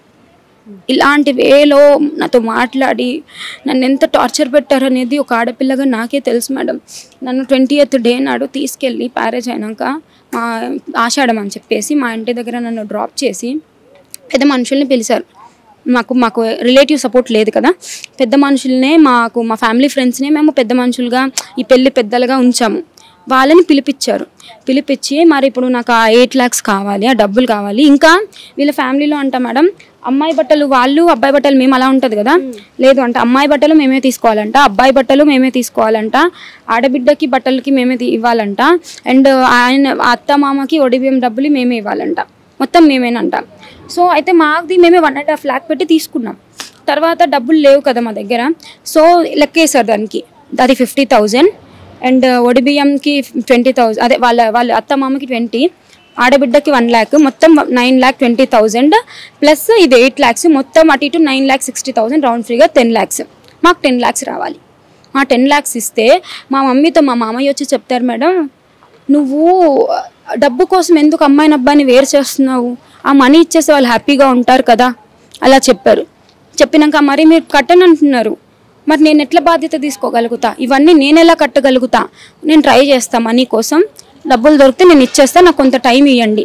ఇలాంటి వేలో నాతో మాట్లాడి నన్ను ఎంత టార్చర్ పెట్టారనేది ఒక ఆడపిల్లగా నాకే తెలుసు మేడం నన్ను ట్వంటీ ఎయిత్ డే నాడు తీసుకెళ్ళి ప్యారేజ్ అయినాక మా ఆషాఢం అని చెప్పేసి మా ఇంటి దగ్గర నన్ను డ్రాప్ చేసి పెద్ద మనుషుల్ని పిలిచారు మాకు మాకు రిలేటివ్ సపోర్ట్ లేదు కదా పెద్ద మనుషులనే మాకు మా ఫ్యామిలీ ఫ్రెండ్స్నే మేము పెద్ద మనుషులుగా ఈ పెళ్లి పెద్దలుగా ఉంచాము వాళ్ళని పిలిపించారు పిలిపించి మరి ఇప్పుడు నాకు ఆ ఎయిట్ ల్యాక్స్ కావాలి ఆ డబ్బులు కావాలి ఇంకా వీళ్ళ ఫ్యామిలీలో అంట మేడం అమ్మాయి బట్టలు వాళ్ళు అబ్బాయి బట్టలు మేము అలా ఉంటుంది కదా లేదు అంటే అమ్మాయి బట్టలు మేమే తీసుకోవాలంట అబ్బాయి బట్టలు మేమే తీసుకోవాలంట ఆడబిడ్డకి బట్టలకి మేమే తీ- ఇవ్వాలంట అండ్ ఆయన అత్త మామకి ఒడిబియ్యం డబ్బులు మేమే ఇవ్వాలంట మొత్తం మేమేనంట సో అయితే మాది మేమే వన్ అండ్ హాఫ్ ల్యాక్ పెట్టి తీసుకున్నాం తర్వాత డబ్బులు లేవు కదా మా దగ్గర సో లెక్కేసారు దానికి అది ఫిఫ్టీ థౌజండ్ అండ్ ఒడిబియ్యంకి ట్వంటీ థౌజండ్ అదే వాళ్ళ వాళ్ళ అత్త మామకి ట్వంటీ ఆడబిడ్డకి వన్ ల్యాక్ మొత్తం nine lakh twenty thousand plus ఇది ఎయిట్ ల్యాక్స్ మొత్తం అటు ఇటు nine lakh sixty thousand round ఫ్రీగా టెన్ ల్యాక్స్ మాకు టెన్ ల్యాక్స్ రావాలి మా టెన్ ల్యాక్స్ ఇస్తే మా మమ్మీతో మా మామయ్య వచ్చి చెప్తారు మేడం నువ్వు డబ్బు కోసం ఎందుకు అమ్మాయిని అబ్బాయిని వేరు చేస్తున్నావు ఆ మనీ ఇచ్చేస్తే వాళ్ళు హ్యాపీగా ఉంటారు కదా అలా చెప్పారు చెప్పినాక మరి మీరు కట్టను అంటున్నారు మరి నేను ఎట్లా బాధ్యత తీసుకోగలుగుతా ఇవన్నీ నేను ఎలా కట్టగలుగుతా నేను ట్రై చేస్తా మనీ కోసం డబ్బులు దొరికితే నేను ఇచ్చేస్తా నాకు కొంత టైం ఇవ్వండి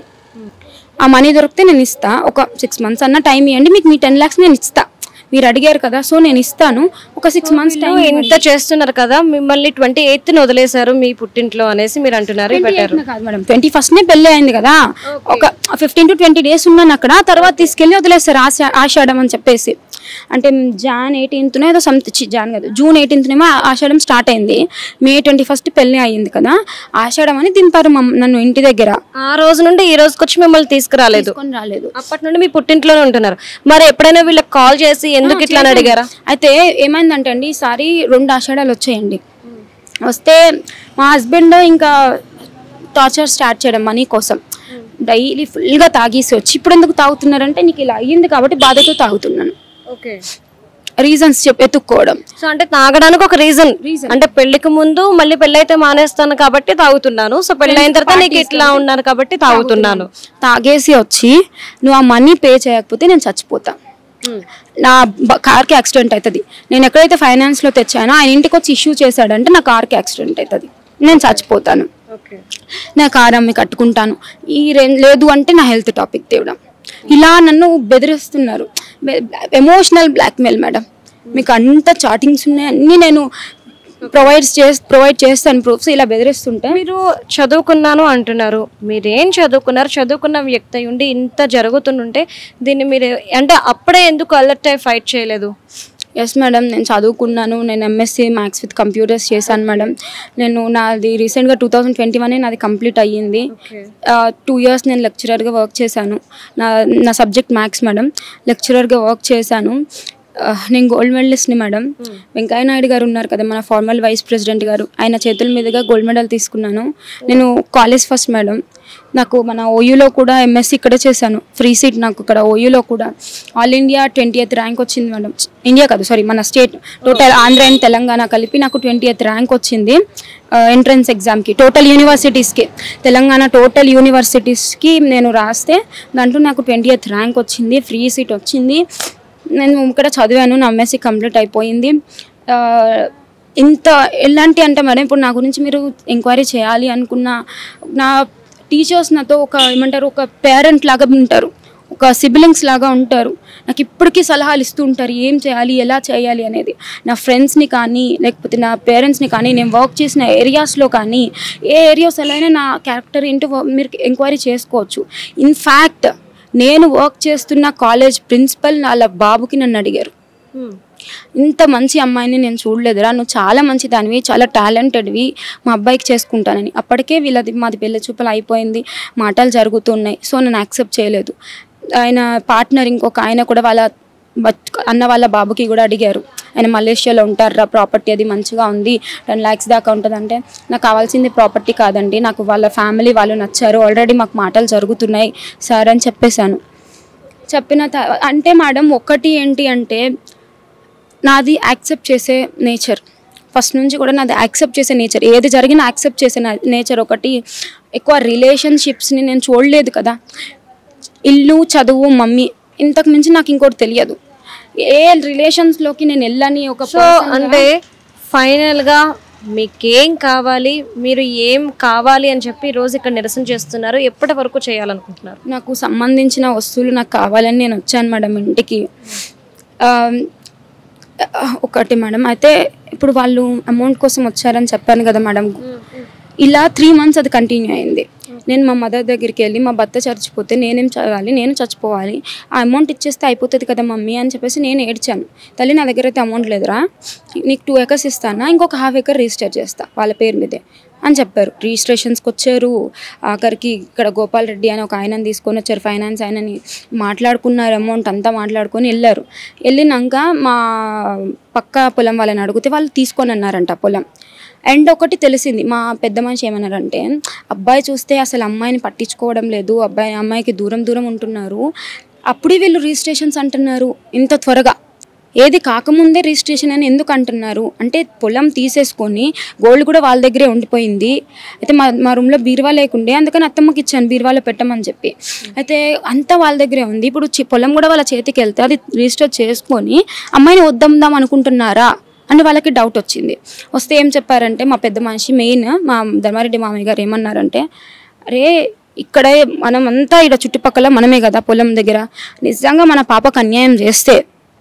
ఆ మనీ దొరికితే నేను ఇస్తా ఒక సిక్స్ మంత్స్ అన్న టైం ఇవ్వండి మీకు మీ టెన్ ల్యాక్స్ నేను ఇస్తా మీరు అడిగారు కదా సో నేను ఇస్తాను ఒక సిక్స్ మంత్స్ టైం ఇంత చేస్తున్నారు కదా మిమ్మల్ని ట్వంటీ ఎయిత్ వదిలేశారు మీ పుట్టింట్లో అనేసి మీరు అంటున్నారు పెట్టారు కాదు మేడం ట్వంటీ ఫస్ట్ నే పెళ్లి అయింది కదా ఒక ఫిఫ్టీన్ టు ట్వంటీ డేస్ ఉన్నాను అక్కడ తర్వాత తీసుకెళ్లి వదిలేస్తారు ఆశ ఆషాఢం అని చెప్పేసి అంటే జాన్ ఎయిటీన్త్ ఏదో సమ్ జాన్ కాదు జూన్ ఎయిటీన్త్ ఏమో ఆషాఢం స్టార్ట్ అయింది మే ట్వంటీ ఫస్ట్ పెళ్లి అయింది కదా ఆషాఢం అని దింపారు మమ్మ- నన్ను ఇంటి దగ్గర ఆ రోజు నుండి ఈ రోజుకి వచ్చి మిమ్మల్ని తీసుకురాలేదు తీసుకొని రాలేదు అప్పటి నుండి మీ పుట్టింట్లోనే ఉంటున్నారు మరి ఎప్పుడైనా వీళ్ళకి కాల్ చేసి ఎందుకు ఇట్లా అని అడిగారా అయితే ఏమైందంటే అండి ఈసారి రెండు ఆషాఢాలు వచ్చాయండి వస్తే మా హస్బెండ్ ఇంకా టార్చర్ స్టార్ట్ చేయడం మనీ కోసం డైలీ ఫుల్గా తాగేసి వచ్చి ఇప్పుడు ఎందుకు తాగుతున్నారంటే నీకు ఇలా అయ్యింది కాబట్టి బాధతో తాగుతున్నాను ఓకే రీజన్స్ చెప్ ఎత్తుక్కోవడం సో అంటే తాగడానికి ఒక రీజన్ అంటే పెళ్లికి ముందు మళ్ళీ పెళ్ళైతే మానేస్తాను కాబట్టి తాగుతున్నాను సో పెళ్లి అయిన తర్వాత నీకు ఇట్లా ఉన్నాను కాబట్టి తాగుతున్నాను తాగేసి వచ్చి నువ్వు ఆ మనీ పే చేయకపోతే నేను చచ్చిపోతా నా బ- కార్కి యాక్సిడెంట్ అవుతుంది నేను ఎక్కడైతే ఫైనాన్స్లో తెచ్చానో ఆయన ఇంటికి వచ్చి ఇష్యూ చేశాడంటే నా కార్కి యాక్సిడెంట్ అవుతుంది నేను చచ్చిపోతాను ఓకే నా కార్ అమ్మి కట్టుకుంటాను ఈ రేంజ్ లేదు అంటే నా హెల్త్ టాపిక్ తేవడం ఇలా నన్ను బెదిరిస్తున్నారు ఎమోషనల్ బ్లాక్మెయిల్ మేడం మీకు అంత చాటింగ్స్ ఉన్నాయి అన్నీ నేను ప్రొవైడ్ చేస్ ప్రొవైడ్ చేస్తాను ప్రూఫ్స్ ఇలా బెదిరిస్తుంటే మీరు చదువుకున్నాను అంటున్నారు మీరేం చదువుకున్నారు చదువుకున్న వ్యక్తి అయి ఉండి ఇంత జరుగుతుంటే దీన్ని మీరు అంటే అప్పుడే ఎందుకు అలర్ట్ అయి ఫైట్ చేయలేదు ఎస్ మేడం నేను చదువుకున్నాను నేను ఎంఎస్సీ మ్యాథ్స్ విత్ కంప్యూటర్స్ చేశాను మేడం నేను నాది రీసెంట్గా టూ థౌజండ్ ట్వంటీ వన్ నాది కంప్లీట్ అయ్యింది టూ ఇయర్స్ నేను లెక్చరర్గా వర్క్ చేశాను నా నా సబ్జెక్ట్ మ్యాథ్స్ మేడం లెక్చరర్గా వర్క్ చేశాను ఆ, నేను గోల్డ్ మెడలిస్ట్ని మేడం వెంకయ్య నాయుడు గారు ఉన్నారు కదా మన ఫార్మల్ వైస్ ప్రెసిడెంట్ గారు ఆయన చేతుల మీదుగా గోల్డ్ మెడల్ తీసుకున్నాను నేను కాలేజ్ ఫస్ట్ మేడం నాకు మన ఓయూలో కూడా ఎంఎస్సీ ఇక్కడ చేశాను ఫ్రీ సీట్ నాకు ఇక్కడ ఓయూలో కూడా all India twenty eighth rank వచ్చింది మేడం ఇండియా కాదు సారీ మన state total Andhra and Telangana కలిపి నాకు ట్వంటీ ఎయిత్ ర్యాంక్ వచ్చింది ఎంట్రన్స్ ఎగ్జామ్కి టోటల్ యూనివర్సిటీస్కి తెలంగాణ టోటల్ యూనివర్సిటీస్కి నేను రాస్తే దాంట్లో నాకు ట్వంటీ ఎయిత్ ర్యాంక్ వచ్చింది ఫ్రీ సీట్ వచ్చింది నేను ఇక్కడ చదివాను నా ఎంఎస్సీ కంప్లీట్ అయిపోయింది ఆ, ఇంత ఎలాంటి అంటే మేడం ఇప్పుడు నా గురించి మీరు ఎంక్వైరీ చేయాలి అనుకున్న నా టీచర్స్ నాతో ఒక ఏమంటారు ఒక పేరెంట్ లాగా ఉంటారు ఒక సిబ్లింగ్స్ లాగా ఉంటారు నాకు ఇప్పటికీ సలహాలు ఇస్తూ ఉంటారు ఏం చేయాలి ఎలా చేయాలి అనేది నా ఫ్రెండ్స్ని కానీ లేకపోతే నా పేరెంట్స్ని కానీ నేను వర్క్ చేసిన ఏరియాస్లో కానీ ఏ ఏరియాస్ ఎలా అయినా నా క్యారెక్టర్ ఏంటో మీరు ఎంక్వైరీ చేసుకోవచ్చు ఇన్ఫ్యాక్ట్ నేను వర్క్ చేస్తున్న కాలేజ్ ప్రిన్సిపల్ వాళ్ళ బాబుకి నన్ను అడిగారు ఇంత మంచి అమ్మాయిని నేను చూడలేదురా నువ్వు చాలా మంచి దానివి చాలా టాలెంటెడ్వి మా అబ్బాయికి చేసుకుంటానని అప్పటికే వీళ్ళది మాది పెళ్లి చూపులు అయిపోయింది మాటలు జరుగుతున్నాయి సో నేను యాక్సెప్ట్ చేయలేదు ఆయన పార్ట్నర్ ఇంకొక ఆయన కూడా వాళ్ళ బత్- అన్న వాళ్ళ బాబుకి కూడా అడిగారు ఆయన మలేషియాలో ఉంటారా ప్రాపర్టీ అది మంచిగా ఉంది టెన్ ల్యాక్స్ దాకా ఉంటుందంటే నాకు కావాల్సింది ప్రాపర్టీ కాదండి నాకు వాళ్ళ ఫ్యామిలీ వాళ్ళు నచ్చారు ఆల్రెడీ మాకు మాటలు జరుగుతున్నాయి సార్ అని చెప్పేశాను చెప్పిన త- అంటే మేడం ఒక్కటి ఏంటి అంటే నాది యాక్సెప్ట్ చేసే నేచర్ ఫస్ట్ నుంచి కూడా నాది యాక్సెప్ట్ చేసే నేచర్ ఏది జరిగినా యాక్సెప్ట్ చేసే నేచర్ ఒకటి ఎక్కువ రిలేషన్షిప్స్ని నేను చూడలేదు కదా ఇల్లు చదువు మమ్మీ ఇంతకు మించి నాకు ఇంకోటి తెలియదు ఏ రిలేషన్స్లోకి నేను వెళ్ళని ఒక సో అంటే ఫైనల్ గా మీకేం కావాలి మీరు ఏం కావాలి అని చెప్పి ఈ రోజు ఇక్కడ నిరసన చేస్తున్నారు ఎప్పటి వరకు చేయాలనుకుంటున్నారు నాకు సంబంధించిన వస్తువులు నాకు కావాలని నేను వచ్చాను మేడం ఇంటికి ఆ, ఒకటి మేడం అయితే ఇప్పుడు వాళ్ళు అమౌంట్ కోసం వచ్చారని చెప్పాను కదా మేడం ఇలా త్రీ మంత్స్ అది కంటిన్యూ అయింది నేను మా మదర్ దగ్గరికి వెళ్ళి మా భర్త చచ్చిపోతే నేనేం చదవాలి నేను చచ్చిపోవాలి ఆ అమౌంట్ ఇచ్చేస్తే అయిపోతుంది కదా మమ్మీ అని చెప్పేసి నేను ఏడ్చాను తల్లి నా దగ్గర అయితే అమౌంట్ లేదురా నీకు టూ ఎకర్స్ ఇస్తానా ఇంకొక హాఫ్ ఎకర్ రిజిస్టర్ చేస్తా వాళ్ళ పేరు మీదే అని చెప్పారు రిజిస్ట్రేషన్స్కి వచ్చారు ఆఖరికి ఇక్కడ గోపాల్ రెడ్డి అని ఒక ఆయనని తీసుకొని వచ్చారు ఫైనాన్స్ ఆయనని మాట్లాడుకున్నారు అమౌంట్ అంతా మాట్లాడుకొని వెళ్ళారు వెళ్ళినాక మా పక్క పొలం వాళ్ళని అడిగితే వాళ్ళు తీసుకొని అన్నారంట ఆ పొలం అండ్ ఒకటి తెలిసింది మా పెద్ద మనిషి ఏమన్నారంటే అబ్బాయి చూస్తే అసలు అమ్మాయిని పట్టించుకోవడం లేదు అబ్బాయి అమ్మాయికి దూరం దూరం ఉంటున్నారు అప్పుడే వీళ్ళు రిజిస్ట్రేషన్స్ అంటున్నారు ఇంత త్వరగా ఏది కాకముందే రిజిస్ట్రేషన్ అని ఎందుకు అంటున్నారు అంటే పొలం తీసేసుకొని గోల్డ్ కూడా వాళ్ళ దగ్గరే ఉండిపోయింది అయితే మా మా రూమ్లో బీరువా లేకుండే అందుకని అత్తమ్మకి ఇచ్చాను బీరువాలో పెట్టమని చెప్పి అయితే అంతా వాళ్ళ దగ్గరే ఉంది ఇప్పుడు చి- పొలం కూడా వాళ్ళ చేతికి వెళ్తే అది రిజిస్టర్ చేసుకొని అమ్మాయిని వద్దాం అనుకుంటున్నారా అంటే వాళ్ళకి డౌట్ వచ్చింది వస్తే ఏం చెప్పారంటే మా పెద్ద మనిషి మెయిన్ మా ధర్మారెడ్డి మామయ్య గారు ఏమన్నారంటే అరే ఇక్కడే మనం అంతా ఇక్కడ చుట్టుపక్కల మనమే కదా పొలం దగ్గర నిజంగా మన పాపకు అన్యాయం చేస్తే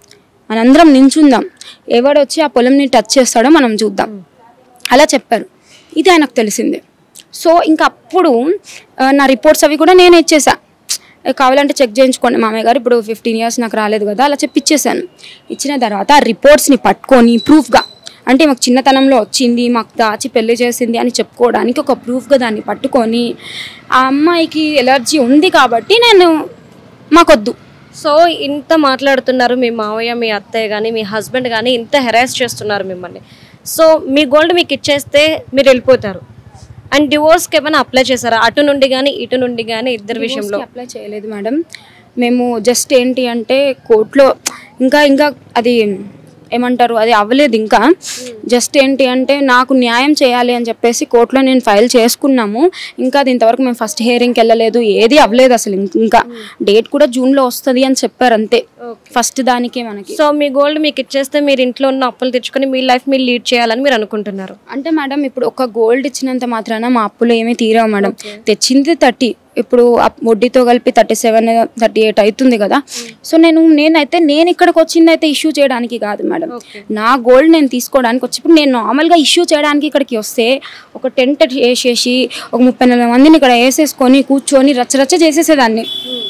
మనందరం నించుందాం ఎవడొచ్చి ఆ పొలంని టచ్ చేస్తాడో మనం చూద్దాం అలా చెప్పారు ఇది ఆయనకు తెలిసింది సో ఇంకా అప్పుడు ఆ, నా రిపోర్ట్స్ అవి కూడా నేను ఇచ్చేసా ఏ, కావాలంటే చెక్ చేయించుకోండి మామయ్య గారు ఇప్పుడు ఫిఫ్టీన్ ఇయర్స్ నాకు రాలేదు కదా అలా చెప్పి ఇచ్చేసాను ఇచ్చిన తర్వాత ఆ రిపోర్ట్స్ని పట్టుకొని ప్రూఫ్గా అంటే మాకు చిన్నతనంలో వచ్చింది మాకు దాచి పెళ్లి చేసింది అని చెప్పుకోవడానికి ఒక ప్రూఫ్గా దాన్ని పట్టుకొని ఆ అమ్మాయికి ఎలర్జీ ఉంది కాబట్టి నేను మాకొద్దు సో ఇంత మాట్లాడుతున్నారు మీ మావయ్య మీ అత్తయ్య కానీ మీ హస్బెండ్ కానీ ఇంత హెరాస్ చేస్తున్నారు మిమ్మల్ని సో మీ గోల్డ్ మీకు ఇచ్చేస్తే మీరు వెళ్ళిపోతారు అండ్ డివోర్స్కి ఏమైనా అప్లై చేశారా అటు నుండి కానీ ఇటు నుండి కానీ ఇద్దరి విషయంలో అప్లై చేయలేదు మేడం మేము జస్ట్ ఏంటి అంటే కోర్టులో ఇంకా ఇంకా అది ఏమంటారు అది అవ్వలేదు ఇంకా జస్ట్ ఏంటి అంటే నాకు న్యాయం చేయాలి అని చెప్పేసి కోర్టులో నేను ఫైల్ చేసుకున్నాము ఇంకా అది ఇంతవరకు మేము ఫస్ట్ హియరింగ్కి వెళ్ళలేదు ఏది అవ్వలేదు అసలు ఇం- ఇంకా డేట్ కూడా జూన్లో వస్తుంది అని చెప్పారు అంతే ఫస్ట్ దానికే మనకి సో మీ గోల్డ్ మీకు ఇచ్చేస్తే మీరు ఇంట్లో ఉన్న అప్పులు తెచ్చుకొని మీ లైఫ్ మీరు లీడ్ చేయాలని మీరు అనుకుంటున్నారు అంటే మేడం ఇప్పుడు ఒక గోల్డ్ ఇచ్చినంత మాత్రాన మా అప్పులు ఏమీ తీరావు మేడం తెచ్చింది థర్టీ ఇప్పుడు ఆ వడ్డీతో కలిపి థర్టీ సెవెన్ థర్టీ ఎయిట్ అవుతుంది కదా సో నేను నేనైతే నేను ఇక్కడికి వచ్చింది అయితే ఇష్యూ చేయడానికి కాదు మేడం నా గోల్డ్ నేను తీసుకోవడానికి వచ్చి ఇప్పుడు నేను నార్మల్గా ఇష్యూ చేయడానికి ఇక్కడికి వస్తే ఒక టెంట్ వేసేసి ఒక ముప్పై నలభై మందిని ఇక్కడ వేసేసుకొని కూర్చొని రచ్చరచ్చ చేసేసేదాన్ని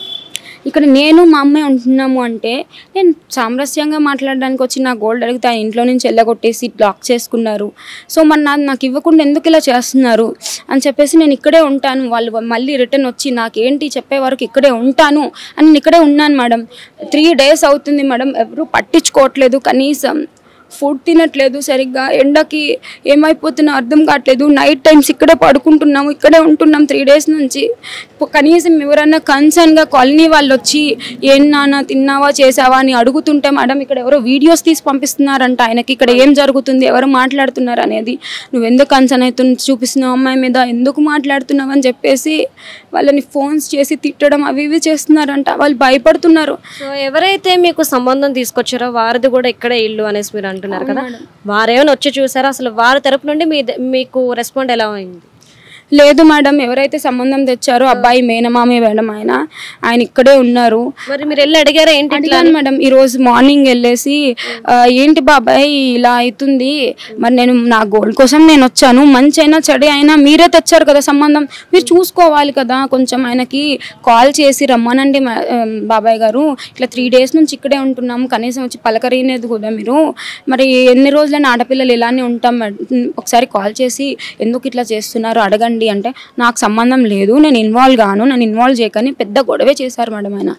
ఇక్కడ నేను మా అమ్మాయి ఉంటున్నాము అంటే నేను సామరస్యంగా మాట్లాడడానికి వచ్చి నా గోల్డ్ అడిగితే ఆయన ఇంట్లో నుంచి వెళ్ళగొట్టేసి బ్లాక్ చేసుకున్నారు సో మరి నా నాకు ఇవ్వకుండా ఎందుకు ఇలా చేస్తున్నారు అని చెప్పేసి నేను ఇక్కడే ఉంటాను వాళ్ళు మళ్ళీ రిటర్న్ వచ్చి నాకేంటి చెప్పే వరకు ఇక్కడే ఉంటాను అని నేను ఇక్కడే ఉన్నాను మేడం త్రీ డేస్ అవుతుంది మేడం ఎవరు పట్టించుకోవట్లేదు కనీసం ఫుడ్ తినట్లేదు సరిగ్గా ఎండకి ఏమైపోతున్నా అర్థం కావట్లేదు నైట్ టైమ్స్ ఇక్కడే పడుకుంటున్నాము ఇక్కడే ఉంటున్నాం త్రీ డేస్ నుంచి ఇప్పుడు కనీసం ఎవరన్నా కన్సర్న్గా కాలనీ వాళ్ళు వచ్చి ఏం నాన్న తిన్నావా చేసావా అని అడుగుతుంటే మేడం ఇక్కడ ఎవరో వీడియోస్ తీసి పంపిస్తున్నారంట ఆయనకి ఇక్కడ ఏం జరుగుతుంది ఎవరు మాట్లాడుతున్నారు అనేది నువ్వు ఎందుకు కన్సర్న్ అవుతుంది చూపిస్తున్నావు అమ్మాయి మీద ఎందుకు మాట్లాడుతున్నావు అని చెప్పేసి వాళ్ళని ఫోన్స్ చేసి తిట్టడం అవి ఇవి చేస్తున్నారంట వాళ్ళు భయపడుతున్నారు సో ఎవరైతే మీకు సంబంధం తీసుకొచ్చారో వారిది కూడా ఇక్కడే ఇల్లు అనేసి మీరు అంటున్నారు కదా వారేమైనా వచ్చి చూసారా అసలు వారి తరపు నుండి మీ మీకు రెస్పాండ్ ఎలా అయింది లేదు మేడం ఎవరైతే సంబంధం తెచ్చారో అబ్బాయి మేనమామే మేడం ఆయన ఆయన ఇక్కడే ఉన్నారు మరి మీరు వెళ్ళి అడిగారా ఏంటి ఇట్లా అడిగాను మేడం ఈ రోజు మార్నింగ్ వెళ్ళేసి "ఆ, ఏంటి బాబాయ్ ఇలా అవుతుంది మరి నేను నా గోల్డ్ కోసం నేను వచ్చాను మంచి అయినా చెడు అయినా మీరే తెచ్చారు కదా సంబంధం మీరు చూసుకోవాలి కదా కొంచెం ఆయనకి కాల్ చేసి రమ్మనండి మా- ఆ, బాబాయ్ గారు ఇట్లా త్రీ డేస్ నుంచి ఇక్కడే ఉంటున్నాము కనీసం వచ్చి పలకరినేది కూడా మీరు మరి ఎన్ని రోజులైనా ఆడపిల్లలు ఇలానే ఉంటాం మేడం. ఒకసారి కాల్ చేసి ఎందుకు ఇట్లా చేస్తున్నారు అడగండి అంటే నాకు సంబంధం లేదు నేను ఇన్వాల్వ్ గాను నన్ను ఇన్వాల్వ్ చేయకని పెద్ద గొడవే చేశారు మేడం ఆయన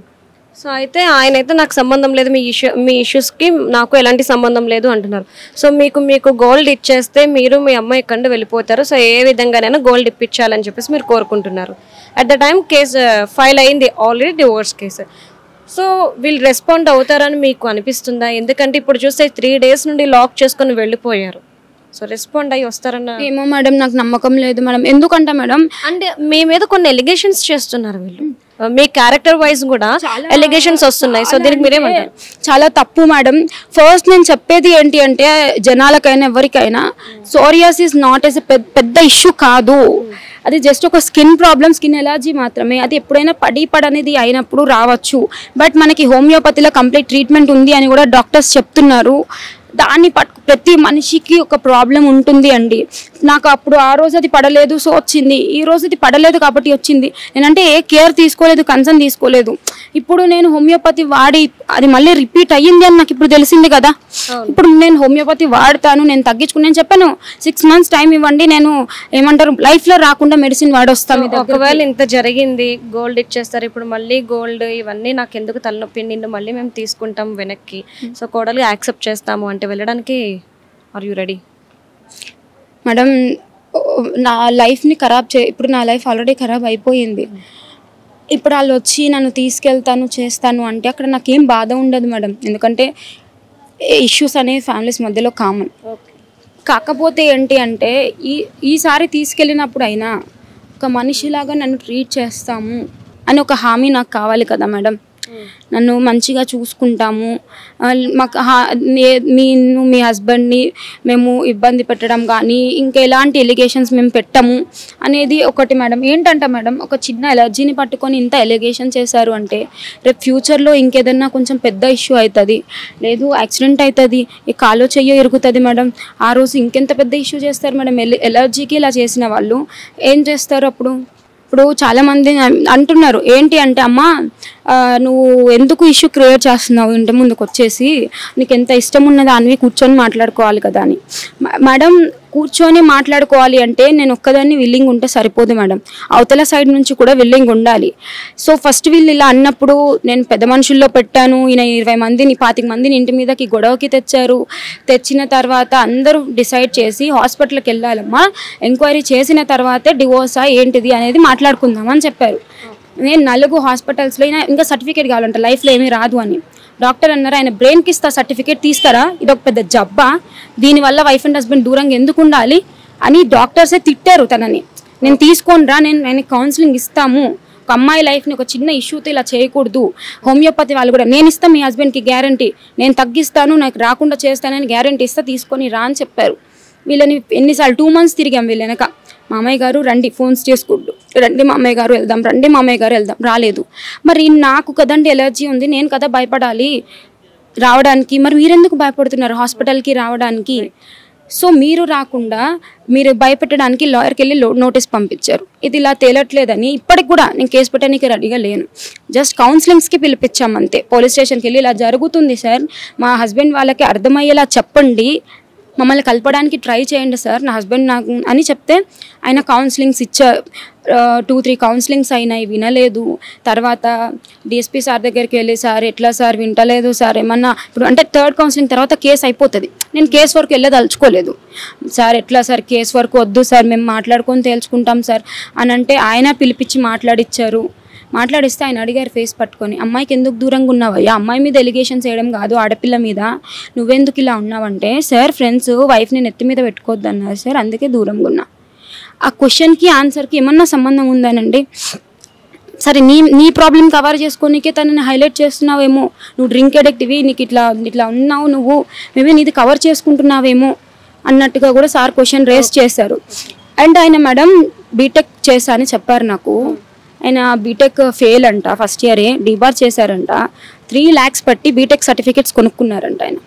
సో అయితే ఆయన అయితే నాకు సంబంధం లేదు మీ ఇష్యూ మీ ఇష్యూస్కి నాకు ఎలాంటి సంబంధం లేదు అంటున్నారు సో మీకు మీకు గోల్డ్ ఇచ్చేస్తే మీరు మీ అమ్మాయి ఇక్కడ నుండి వెళ్ళిపోతారు సో ఏ విధంగానైనా గోల్డ్ ఇప్పించాలని చెప్పేసి మీరు కోరుకుంటున్నారు at the time case file అయింది ఆల్రెడీ డివోర్స్ కేసు సో వీళ్ళు రెస్పాండ్ అవుతారని మీకు అనిపిస్తుందా ఎందుకంటే ఇప్పుడు చూస్తే త్రీ డేస్ నుండి లాక్ చేసుకొని వెళ్ళిపోయారు సో రెస్పాండ్ అయ్యి వస్తారన్న ఏమో మేడం నాకు నమ్మకం లేదు మేడం ఎందుకంటే మేడం అంటే మీ మీద కొన్ని ఎలిగేషన్స్ చేస్తున్నారు వీళ్ళు మీ క్యారెక్టర్ వైజ్ కూడా ఎలిగేషన్స్ వస్తున్నాయి సో దీనికి మీరేమంటారు చాలా తప్పు మేడం ఫస్ట్ నేను చెప్పేది ఏంటి అంటే జనాలకైనా ఎవరికైనా సోరియాసిస్ నాట్ ఎస్ పెద్ద ఇష్యూ కాదు అది జస్ట్ ఒక స్కిన్ ప్రాబ్లమ్ స్కిన్ ఎలర్జీ మాత్రమే అది ఎప్పుడైనా పడి పడనేది అయినప్పుడు రావచ్చు బట్ మనకి హోమియోపతిలో కంప్లీట్ ట్రీట్మెంట్ ఉంది అని కూడా డాక్టర్స్ చెప్తున్నారు దాన్ని పట్టు ప్రతి మనిషికి ఒక ప్రాబ్లం ఉంటుంది అండి నాకు అప్పుడు ఆ రోజు అది పడలేదు సో వచ్చింది ఈ రోజు అది పడలేదు కాబట్టి వచ్చింది నేనంటే ఏ కేర్ తీసుకోలేదు కన్సర్న్ తీసుకోలేదు ఇప్పుడు నేను హోమియోపతి వాడి అది మళ్ళీ రిపీట్ అయ్యింది అని నాకు ఇప్పుడు తెలిసింది కదా ఇప్పుడు నేను హోమియోపతి వాడతాను నేను తగ్గించుకుని నేను చెప్పాను సిక్స్ మంత్స్ టైం ఇవ్వండి నేను ఏమంటారు లైఫ్ లో రాకుండా మెడిసిన్ వాడొస్తాను మీ దగ్గర. ఒకవేళ ఇంత జరిగింది గోల్డ్ ఇచ్చేస్తారు ఇప్పుడు మళ్ళీ గోల్డ్ ఇవన్నీ నాకు ఎందుకు తలనొప్పి నిన్ను మళ్ళీ మేము తీసుకుంటాం వెనక్కి సో కోడలు యాక్సెప్ట్ చేస్తాము అంటే వెళ్ళడానికి ఆర్ యూ రెడీ మేడం ఓ, నా లైఫ్ని ఖరాబ్ చే ఇప్పుడు నా లైఫ్ ఆల్రెడీ ఖరాబ్ అయిపోయింది ఇప్పుడు వాళ్ళు వచ్చి నన్ను తీసుకెళ్తాను చేస్తాను అంటే అక్కడ నాకేం బాధ ఉండదు మేడం ఎందుకంటే ఇష్యూస్ అనేవి ఫ్యామిలీస్ మధ్యలో కామన్ కాకపోతే ఏంటి అంటే ఈ ఈసారి తీసుకెళ్ళినప్పుడు అయినా ఒక మనిషిలాగా నన్ను ట్రీట్ చేస్తాము అని ఒక హామీ నాకు కావాలి కదా మేడం నన్ను మంచిగా చూసుకుంటాము ఆ, మాకు హా- నే- నేను మీ హస్బెండ్ని మేము ఇబ్బంది పెట్టడం కానీ ఇంకా ఎలాంటి ఎలిగేషన్స్ మేము పెట్టము అనేది ఒకటి మేడం ఏంటంటే మేడం ఒక చిన్న ఎలర్జీని పట్టుకొని ఇంత ఎలిగేషన్ చేశారు అంటే రేపు ఫ్యూచర్లో ఇంకేదన్నా కొంచెం పెద్ద ఇష్యూ అవుతుంది లేదు యాక్సిడెంట్ అవుతుంది ఈ కాలో చెయ్యో ఇరుగుతుంది మేడం ఆ రోజు ఇంకెంత పెద్ద ఇష్యూ చేస్తారు మేడం ఎల్ ఎలర్జీకి ఇలా చేసిన వాళ్ళు ఏం చేస్తారు అప్పుడు ఇప్పుడు చాలా మంది అన్- అంటున్నారు ఏంటి అంటే అమ్మ ఆ, నువ్వు ఎందుకు ఇష్యూ క్రియేట్ చేస్తున్నావు ఇంటి ముందుకు వచ్చేసి నీకు ఎంత ఇష్టం ఉన్నదో అనివి కూర్చొని మాట్లాడుకోవాలి కదా అని మ- మేడం కూర్చొని మాట్లాడుకోవాలి అంటే నేను ఒక్కదాన్ని విల్లింగ్ ఉంటే సరిపోదు మేడం అవతల సైడ్ నుంచి కూడా విల్లింగ్ ఉండాలి సో ఫస్ట్ వీళ్ళు ఇలా అన్నప్పుడు నేను పెద్ద మనుషుల్లో పెట్టాను ఈయన ఇరవై మందిని పాతిక మందిని ఇంటి మీదకి గొడవకి తెచ్చారు తెచ్చిన తర్వాత అందరూ డిసైడ్ చేసి హాస్పిటల్కి వెళ్ళాలమ్మా ఎంక్వైరీ చేసిన తర్వాతే డివోర్సా ఏంటిది అనేది మాట్లాడుకుందామని చెప్పారు నేను నలుగు హాస్పిటల్స్లో అయినా ఇంకా సర్టిఫికేట్ కావాలంట లైఫ్లో ఏమీ రాదు అని డాక్టర్ అన్నారు ఆయన బ్రెయిన్కి ఇస్తా సర్టిఫికేట్ తీస్తారా ఇది ఒక పెద్ద జబ్బా దీనివల్ల వైఫ్ అండ్ హస్బెండ్ దూరంగా ఎందుకు ఉండాలి అని డాక్టర్సే తిట్టారు తనని నేను తీసుకోనరా నేను నేను కౌన్సిలింగ్ ఇస్తాము ఒక అమ్మాయి లైఫ్ని ఒక చిన్న ఇష్యూతో ఇలా చేయకూడదు హోమియోపతి వాళ్ళు కూడా నేను ఇస్తాను మీ హస్బెండ్కి గ్యారంటీ నేను తగ్గిస్తాను నాకు రాకుండా చేస్తానని గ్యారంటీ ఇస్తా తీసుకొని రా అని చెప్పారు వీళ్ళని ఎన్నిసార్లు టూ మంత్స్ తిరిగాం వీళ్ళ వెనక మామయ్య గారు రండి ఫోన్స్ చేసుకుంటూ రండి మామయ్య గారు వెళ్దాం రండి మామయ్య గారు వెళ్దాం రాలేదు మరి నాకు కదండి ఎలర్జీ ఉంది నేను కదా భయపడాలి రావడానికి మరి మీరెందుకు భయపడుతున్నారు హాస్పిటల్కి రావడానికి సో మీరు రాకుండా మీరు భయపెట్టడానికి లాయర్కి వెళ్ళి లో- నోటీస్ పంపించారు ఇది ఇలా తేలట్లేదని ఇప్పటికి కూడా నేను కేసు పెట్టడానికి రెడీగా లేను జస్ట్ కౌన్సిలింగ్స్కి పిలిపించాం అంతే పోలీస్ స్టేషన్కి వెళ్ళి ఇలా జరుగుతుంది సార్ మా హస్బెండ్ వాళ్ళకి అర్థమయ్యేలా చెప్పండి మమ్మల్ని కలపడానికి ట్రై చేయండి సార్ నా హస్బెండ్ నాకు అని చెప్తే ఆయన కౌన్సిలింగ్స్ ఇచ్చారు టూ త్రీ కౌన్సిలింగ్స్ అయినాయి వినలేదు తర్వాత డిఎస్పీ సార్ దగ్గరికి వెళ్ళి సార్ ఎట్లా సార్ వింటలేదు సార్ ఏమన్నా ఇప్పుడు అంటే థర్డ్ కౌన్సిలింగ్ తర్వాత కేసు అయిపోతుంది నేను కేసు వరకు వెళ్ళదలుచుకోలేదు సార్ ఎట్లా సార్ కేసు వరకు వద్దు సార్ మేము మాట్లాడుకొని తేల్చుకుంటాం సార్ అని అంటే ఆయన పిలిపించి మాట్లాడిచ్చారు మాట్లాడిస్తే ఆయన అడిగారు ఫేస్ పట్టుకొని అమ్మాయికి ఎందుకు దూరంగా ఉన్నావయ్యా అమ్మాయి మీద ఎలిగేషన్స్ వేయడం కాదు ఆడపిల్ల మీద నువ్వెందుకు ఇలా ఉన్నావంటే సార్ ఫ్రెండ్స్ వైఫ్ని నెత్తి మీద పెట్టుకోవద్దు అన్నారు సార్ అందుకే దూరంగా ఉన్నా ఆ క్వశ్చన్కి ఆన్సర్కి ఏమన్నా సంబంధం ఉందానండి సరే నీ నీ ప్రాబ్లం కవర్ చేసుకోనికే తనని హైలైట్ చేస్తున్నావేమో నువ్వు డ్రింక్ అడిక్టివి నీకు ఇట్లా ఇట్లా ఉన్నావు నువ్వు మేబీ నీది కవర్ చేసుకుంటున్నావేమో అన్నట్టుగా కూడా సార్ క్వశ్చన్ రేస్ చేశారు అండ్ ఆయన మేడం బీటెక్ చేశా అని చెప్పారు నాకు ఆయన బీటెక్ ఫెయిల్ అంట ఫస్ట్ ఇయరే డీబార్ చేశారంట త్రీ ల్యాక్స్ పట్టి బీటెక్ సర్టిఫికేట్స్ కొనుక్కున్నారంట ఆయన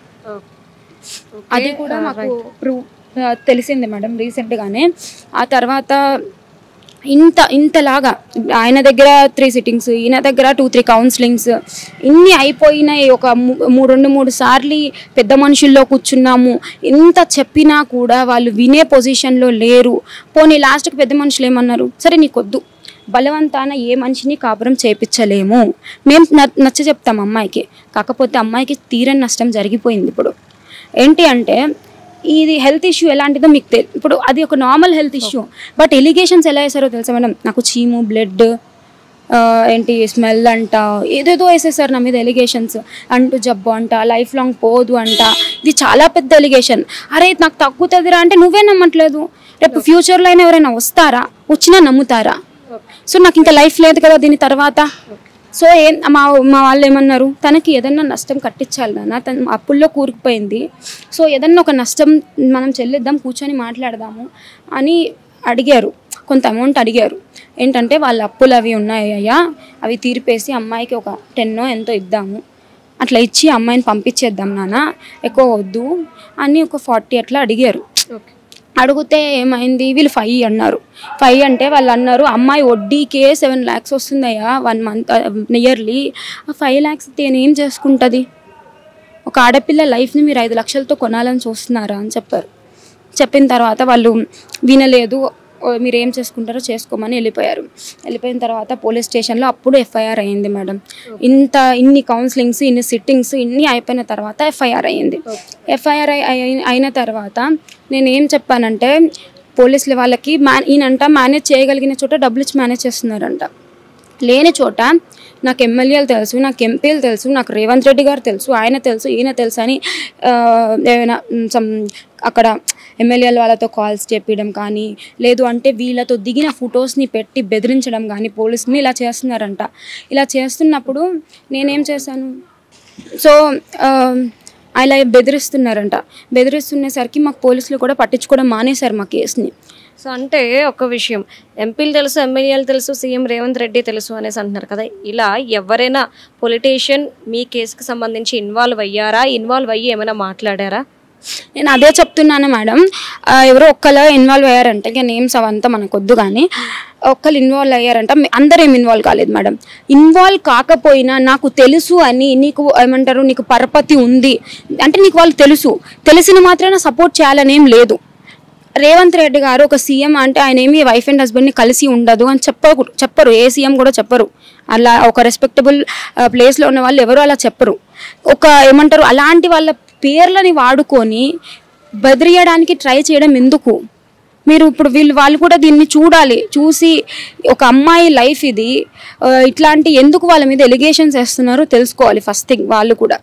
అది కూడా మాకు ప్రూవ్ తెలిసింది మేడం రీసెంట్గానే ఆ తర్వాత ఇంత ఇంతలాగా ఆయన దగ్గర త్రీ సిట్టింగ్స్ ఈయన దగ్గర టూ త్రీ కౌన్సిలింగ్స్ ఇన్ని అయిపోయినాయి ఒక ము- మూడు రెండు మూడు సార్లు పెద్ద మనుషుల్లో కూర్చున్నాము ఇంత చెప్పినా కూడా వాళ్ళు వినే పొజిషన్లో లేరు పోనీ లాస్ట్కి పెద్ద మనుషులు ఏమన్నారు సరే నీకొద్దు బలవంతాన ఏ మనిషిని కాపురం చేపించలేము మేము న- నచ్చ చెప్తాం అమ్మాయికి కాకపోతే అమ్మాయికి తీరని నష్టం జరిగిపోయింది ఇప్పుడు ఏంటి అంటే ఇది హెల్త్ ఇష్యూ ఎలాంటిదో మీకు తెలి ఇప్పుడు అది ఒక normal health issue but allegations ఎలా వేసారో తెలుసా మేడం నాకు చీము బ్లడ్ ఏంటి స్మెల్ అంట ఏదేదో వేసేసారు నా మీద ఎలిగేషన్స్ అంటూ జబ్బు అంట లైఫ్ లాంగ్ పోదు అంట ఇది చాలా పెద్ద ఎలిగేషన్ అరే నాకు తగ్గుతుందిరా అంటే నువ్వే నమ్మట్లేదు రేపు ఫ్యూచర్లో అయినా ఎవరైనా వస్తారా వచ్చినా నమ్ముతారా సో నాకు ఇంకా లైఫ్ లేదు కదా దీని తర్వాత సో ఏం మా మా వాళ్ళు ఏమన్నారు తనకి ఏదన్నా నష్టం కట్టించాలి నాన్న తను అప్పుల్లో కూరుకుపోయింది సో ఏదన్నా ఒక నష్టం మనం చెల్లిద్దాం కూర్చొని మాట్లాడదాము అని అడిగారు కొంత అమౌంట్ అడిగారు ఏంటంటే వాళ్ళ అప్పులు అవి ఉన్నాయ్యా అవి తీర్పేసి అమ్మాయికి ఒక టెన్నో ఎంతో ఇద్దాము అట్లా ఇచ్చి అమ్మాయిని పంపించేద్దాం నాన్న ఎక్కువ వద్దు అని ఒక ఫార్టీ అట్లా అడిగారు అడిగితే ఏమైంది వీళ్ళు ఫైవ్ అన్నారు ఫైవ్ అంటే వాళ్ళు అన్నారు అమ్మాయి వడ్డీకే సెవెన్ ల్యాక్స్ వస్తుందయ్యా వన్ మంత్ ఇయర్లీ ఆ ఫైవ్ ల్యాక్స్ నేను ఏం చేసుకుంటుంది ఒక ఆడపిల్ల లైఫ్ని మీరు ఐదు లక్షలతో కొనాలని చూస్తున్నారా అని చెప్పారు చెప్పిన తర్వాత వాళ్ళు వినలేదు ఓ, మీరు ఏం చేసుకుంటారో చేసుకోమని వెళ్ళిపోయారు వెళ్ళిపోయిన తర్వాత పోలీస్ స్టేషన్లో అప్పుడు ఎఫ్ఐఆర్ అయ్యింది మేడం ఇంత ఇన్ని కౌన్సిలింగ్స్ ఇన్ని సిట్టింగ్స్ ఇన్ని అయిపోయిన తర్వాత ఎఫ్ఐఆర్ అయ్యింది ఎఫ్ఐఆర్ అయిన తర్వాత నేను ఏం చెప్పానంటే పోలీసుల వాళ్ళకి మ్యా ఈయనంట మేనేజ్ చేయగలిగిన చోట డబ్బులు ఇచ్చి మేనేజ్ చేస్తున్నారంట లేని చోట నాకు ఎమ్మెల్యేలు తెలుసు నాకు ఎంపీలు తెలుసు నాకు రేవంత్ రెడ్డి గారు తెలుసు ఆయన తెలుసు ఈయన తెలుసు అని ఆ, ఏమైనా సమ్ అక్కడ ఎమ్మెల్యేల వాళ్ళతో కాల్స్ చెప్పడం కానీ లేదు అంటే వీళ్ళతో దిగిన ఫొటోస్ని పెట్టి బెదిరించడం కానీ పోలీసుని ఇలా చేస్తున్నారంట ఇలా చేస్తున్నప్పుడు నేనేం చేశాను సో ఆ, అలా బెదిరిస్తున్నారంట బెదిరిస్తునేసరికి మాకు పోలీసులు కూడా పట్టించుకోవడం మానేశారు మా కేసుని సో అంటే ఒక విషయం ఎంపీలు తెలుసు ఎమ్మెల్యేలు తెలుసు సీఎం రేవంత్ రెడ్డి తెలుసు అనేసి అంటున్నారు కదా ఇలా ఎవరైనా పొలిటీషియన్ మీ కేసుకి సంబంధించి ఇన్వాల్వ్ అయ్యారా ఇన్వాల్వ్ అయ్యి ఏమైనా మాట్లాడారా నేను అదే చెప్తున్నాను మేడం ఆ, ఎవరో ఒక్కరు ఇన్వాల్వ్ అయ్యారంట ఇక నేమ్స్ అవంతా మనకు వద్దు కానీ ఒక్కరు ఇన్వాల్వ్ అయ్యారంట మీ- అందరూ ఏం ఇన్వాల్వ్ కాలేదు మేడం ఇన్వాల్వ్ కాకపోయినా నాకు తెలుసు అని నీకు ఏమంటారు నీకు పరపతి ఉంది అంటే నీకు వాళ్ళు తెలుసు తెలిసిన మాత్రాన సపోర్ట్ చేయాలని ఏం లేదు రేవంత్ రెడ్డి గారు ఒక సీఎం అంటే ఆయన ఏమి వైఫ్ అండ్ హస్బెండ్ని కలిసి ఉండదు అని చెప్పరు చెప్పరు ఏ సీఎం కూడా చెప్పరు అలా ఒక రెస్పెక్టబుల్ ప్లేస్లో ఉన్న వాళ్ళు ఎవరు అలా చెప్పరు ఒక ఏమంటారు అలాంటి వాళ్ళ పేర్లని వాడుకొని బెదిరియడానికి ట్రై చేయడం ఎందుకు మీరు ఇప్పుడు వీళ్ళు వాళ్ళు కూడా దీన్ని చూడాలి చూసి ఒక అమ్మాయి లైఫ్ ఇది ఆ, ఇట్లాంటి ఎందుకు వాళ్ళ మీద ఎలిగేషన్స్ వేస్తున్నారో తెలుసుకోవాలి ఫస్ట్ థింగ్ వాళ్ళు కూడా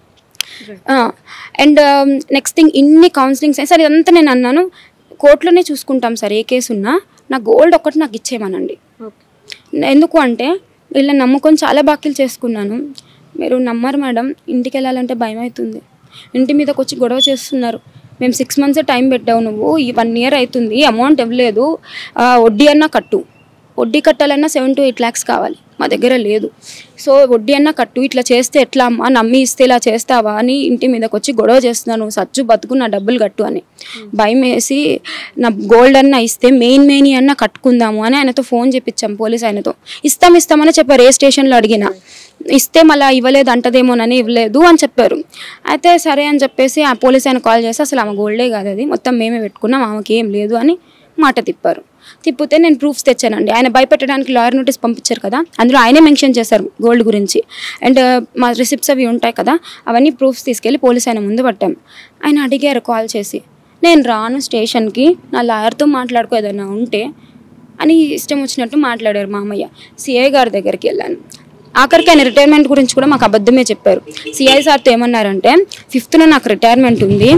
అండ్ నెక్స్ట్ థింగ్ ఇన్ని కౌన్సిలింగ్స్ సరే ఇదంతా నేను అన్నాను కోర్టులోనే చూసుకుంటాం సార్ ఏ కేసు ఉన్నా నా గోల్డ్ ఒక్కటి నాకు ఇచ్చేయమనండి ఎందుకు అంటే వీళ్ళని నమ్ముకొని చాలా బాకీలు చేసుకున్నాను మీరు నమ్మరు మేడం ఇంటికి వెళ్ళాలంటే భయం అవుతుంది ఇంటి మీదకి వచ్చి గొడవ చేస్తున్నారు మేము సిక్స్ మంత్స్ టైం పెట్టావు నువ్వు ఈ వన్ ఇయర్ అవుతుంది అమౌంట్ ఇవ్వలేదు ఆ, వడ్డీ అన్నా కట్టు వడ్డీ కట్టాలన్నా సెవెన్ టు ఎయిట్ ల్యాక్స్ కావాలి మా దగ్గర లేదు సో వడ్డీ అన్నా కట్టు ఇట్లా చేస్తే ఎట్లా అమ్మా నమ్మి ఇస్తే ఇలా చేస్తావా అని ఇంటి మీదకి వచ్చి గొడవ చేస్తున్నాను సచ్చు బతుకు నా డబ్బులు కట్టు అని భయం వేసి నా గోల్డ్ అన్న ఇస్తే మెయిన్ మెయిన్ అన్న కట్టుకుందాము అని ఆయనతో ఫోన్ చేపించాం పోలీస్ ఆయనతో ఇస్తాం ఇస్తామని చెప్పారు ఏ స్టేషన్లో అడిగిన ఇస్తే మళ్ళీ ఇవ్వలేదు అంటదేమోనని ఇవ్వలేదు అని చెప్పారు అయితే సరే అని చెప్పేసి ఆ పోలీస్ ఆయన కాల్ చేసి అసలు ఆమె గోల్డే కాదు అది మొత్తం మేమే పెట్టుకున్నాం ఆమెకి ఏం లేదు అని మాట తిప్పారు తిప్పితే నేను ప్రూఫ్స్ తెచ్చానండి ఆయన భయపెట్టడానికి లాయర్ నోటీస్ పంపించారు కదా అందులో ఆయనే మెన్షన్ చేశారు గోల్డ్ గురించి అండ్ మా రిసిప్ట్స్ అవి ఉంటాయి కదా అవన్నీ ప్రూఫ్స్ తీసుకెళ్ళి పోలీస్ ఆయన ముందు పట్టాం ఆయన అడిగారు కాల్ చేసి నేను రాను స్టేషన్కి నా లాయర్తో మాట్లాడుకో ఏదైనా ఉంటే అని ఇష్టం వచ్చినట్టు మాట్లాడారు మామయ్య సిఐ గారి దగ్గరికి వెళ్ళాను ఆఖరికి ఆయన రిటైర్మెంట్ గురించి కూడా మాకు అబద్ధమే చెప్పారు సిఐ సార్తో ఏమన్నారంటే ఫిఫ్త్న నాకు రిటైర్మెంట్ ఉంది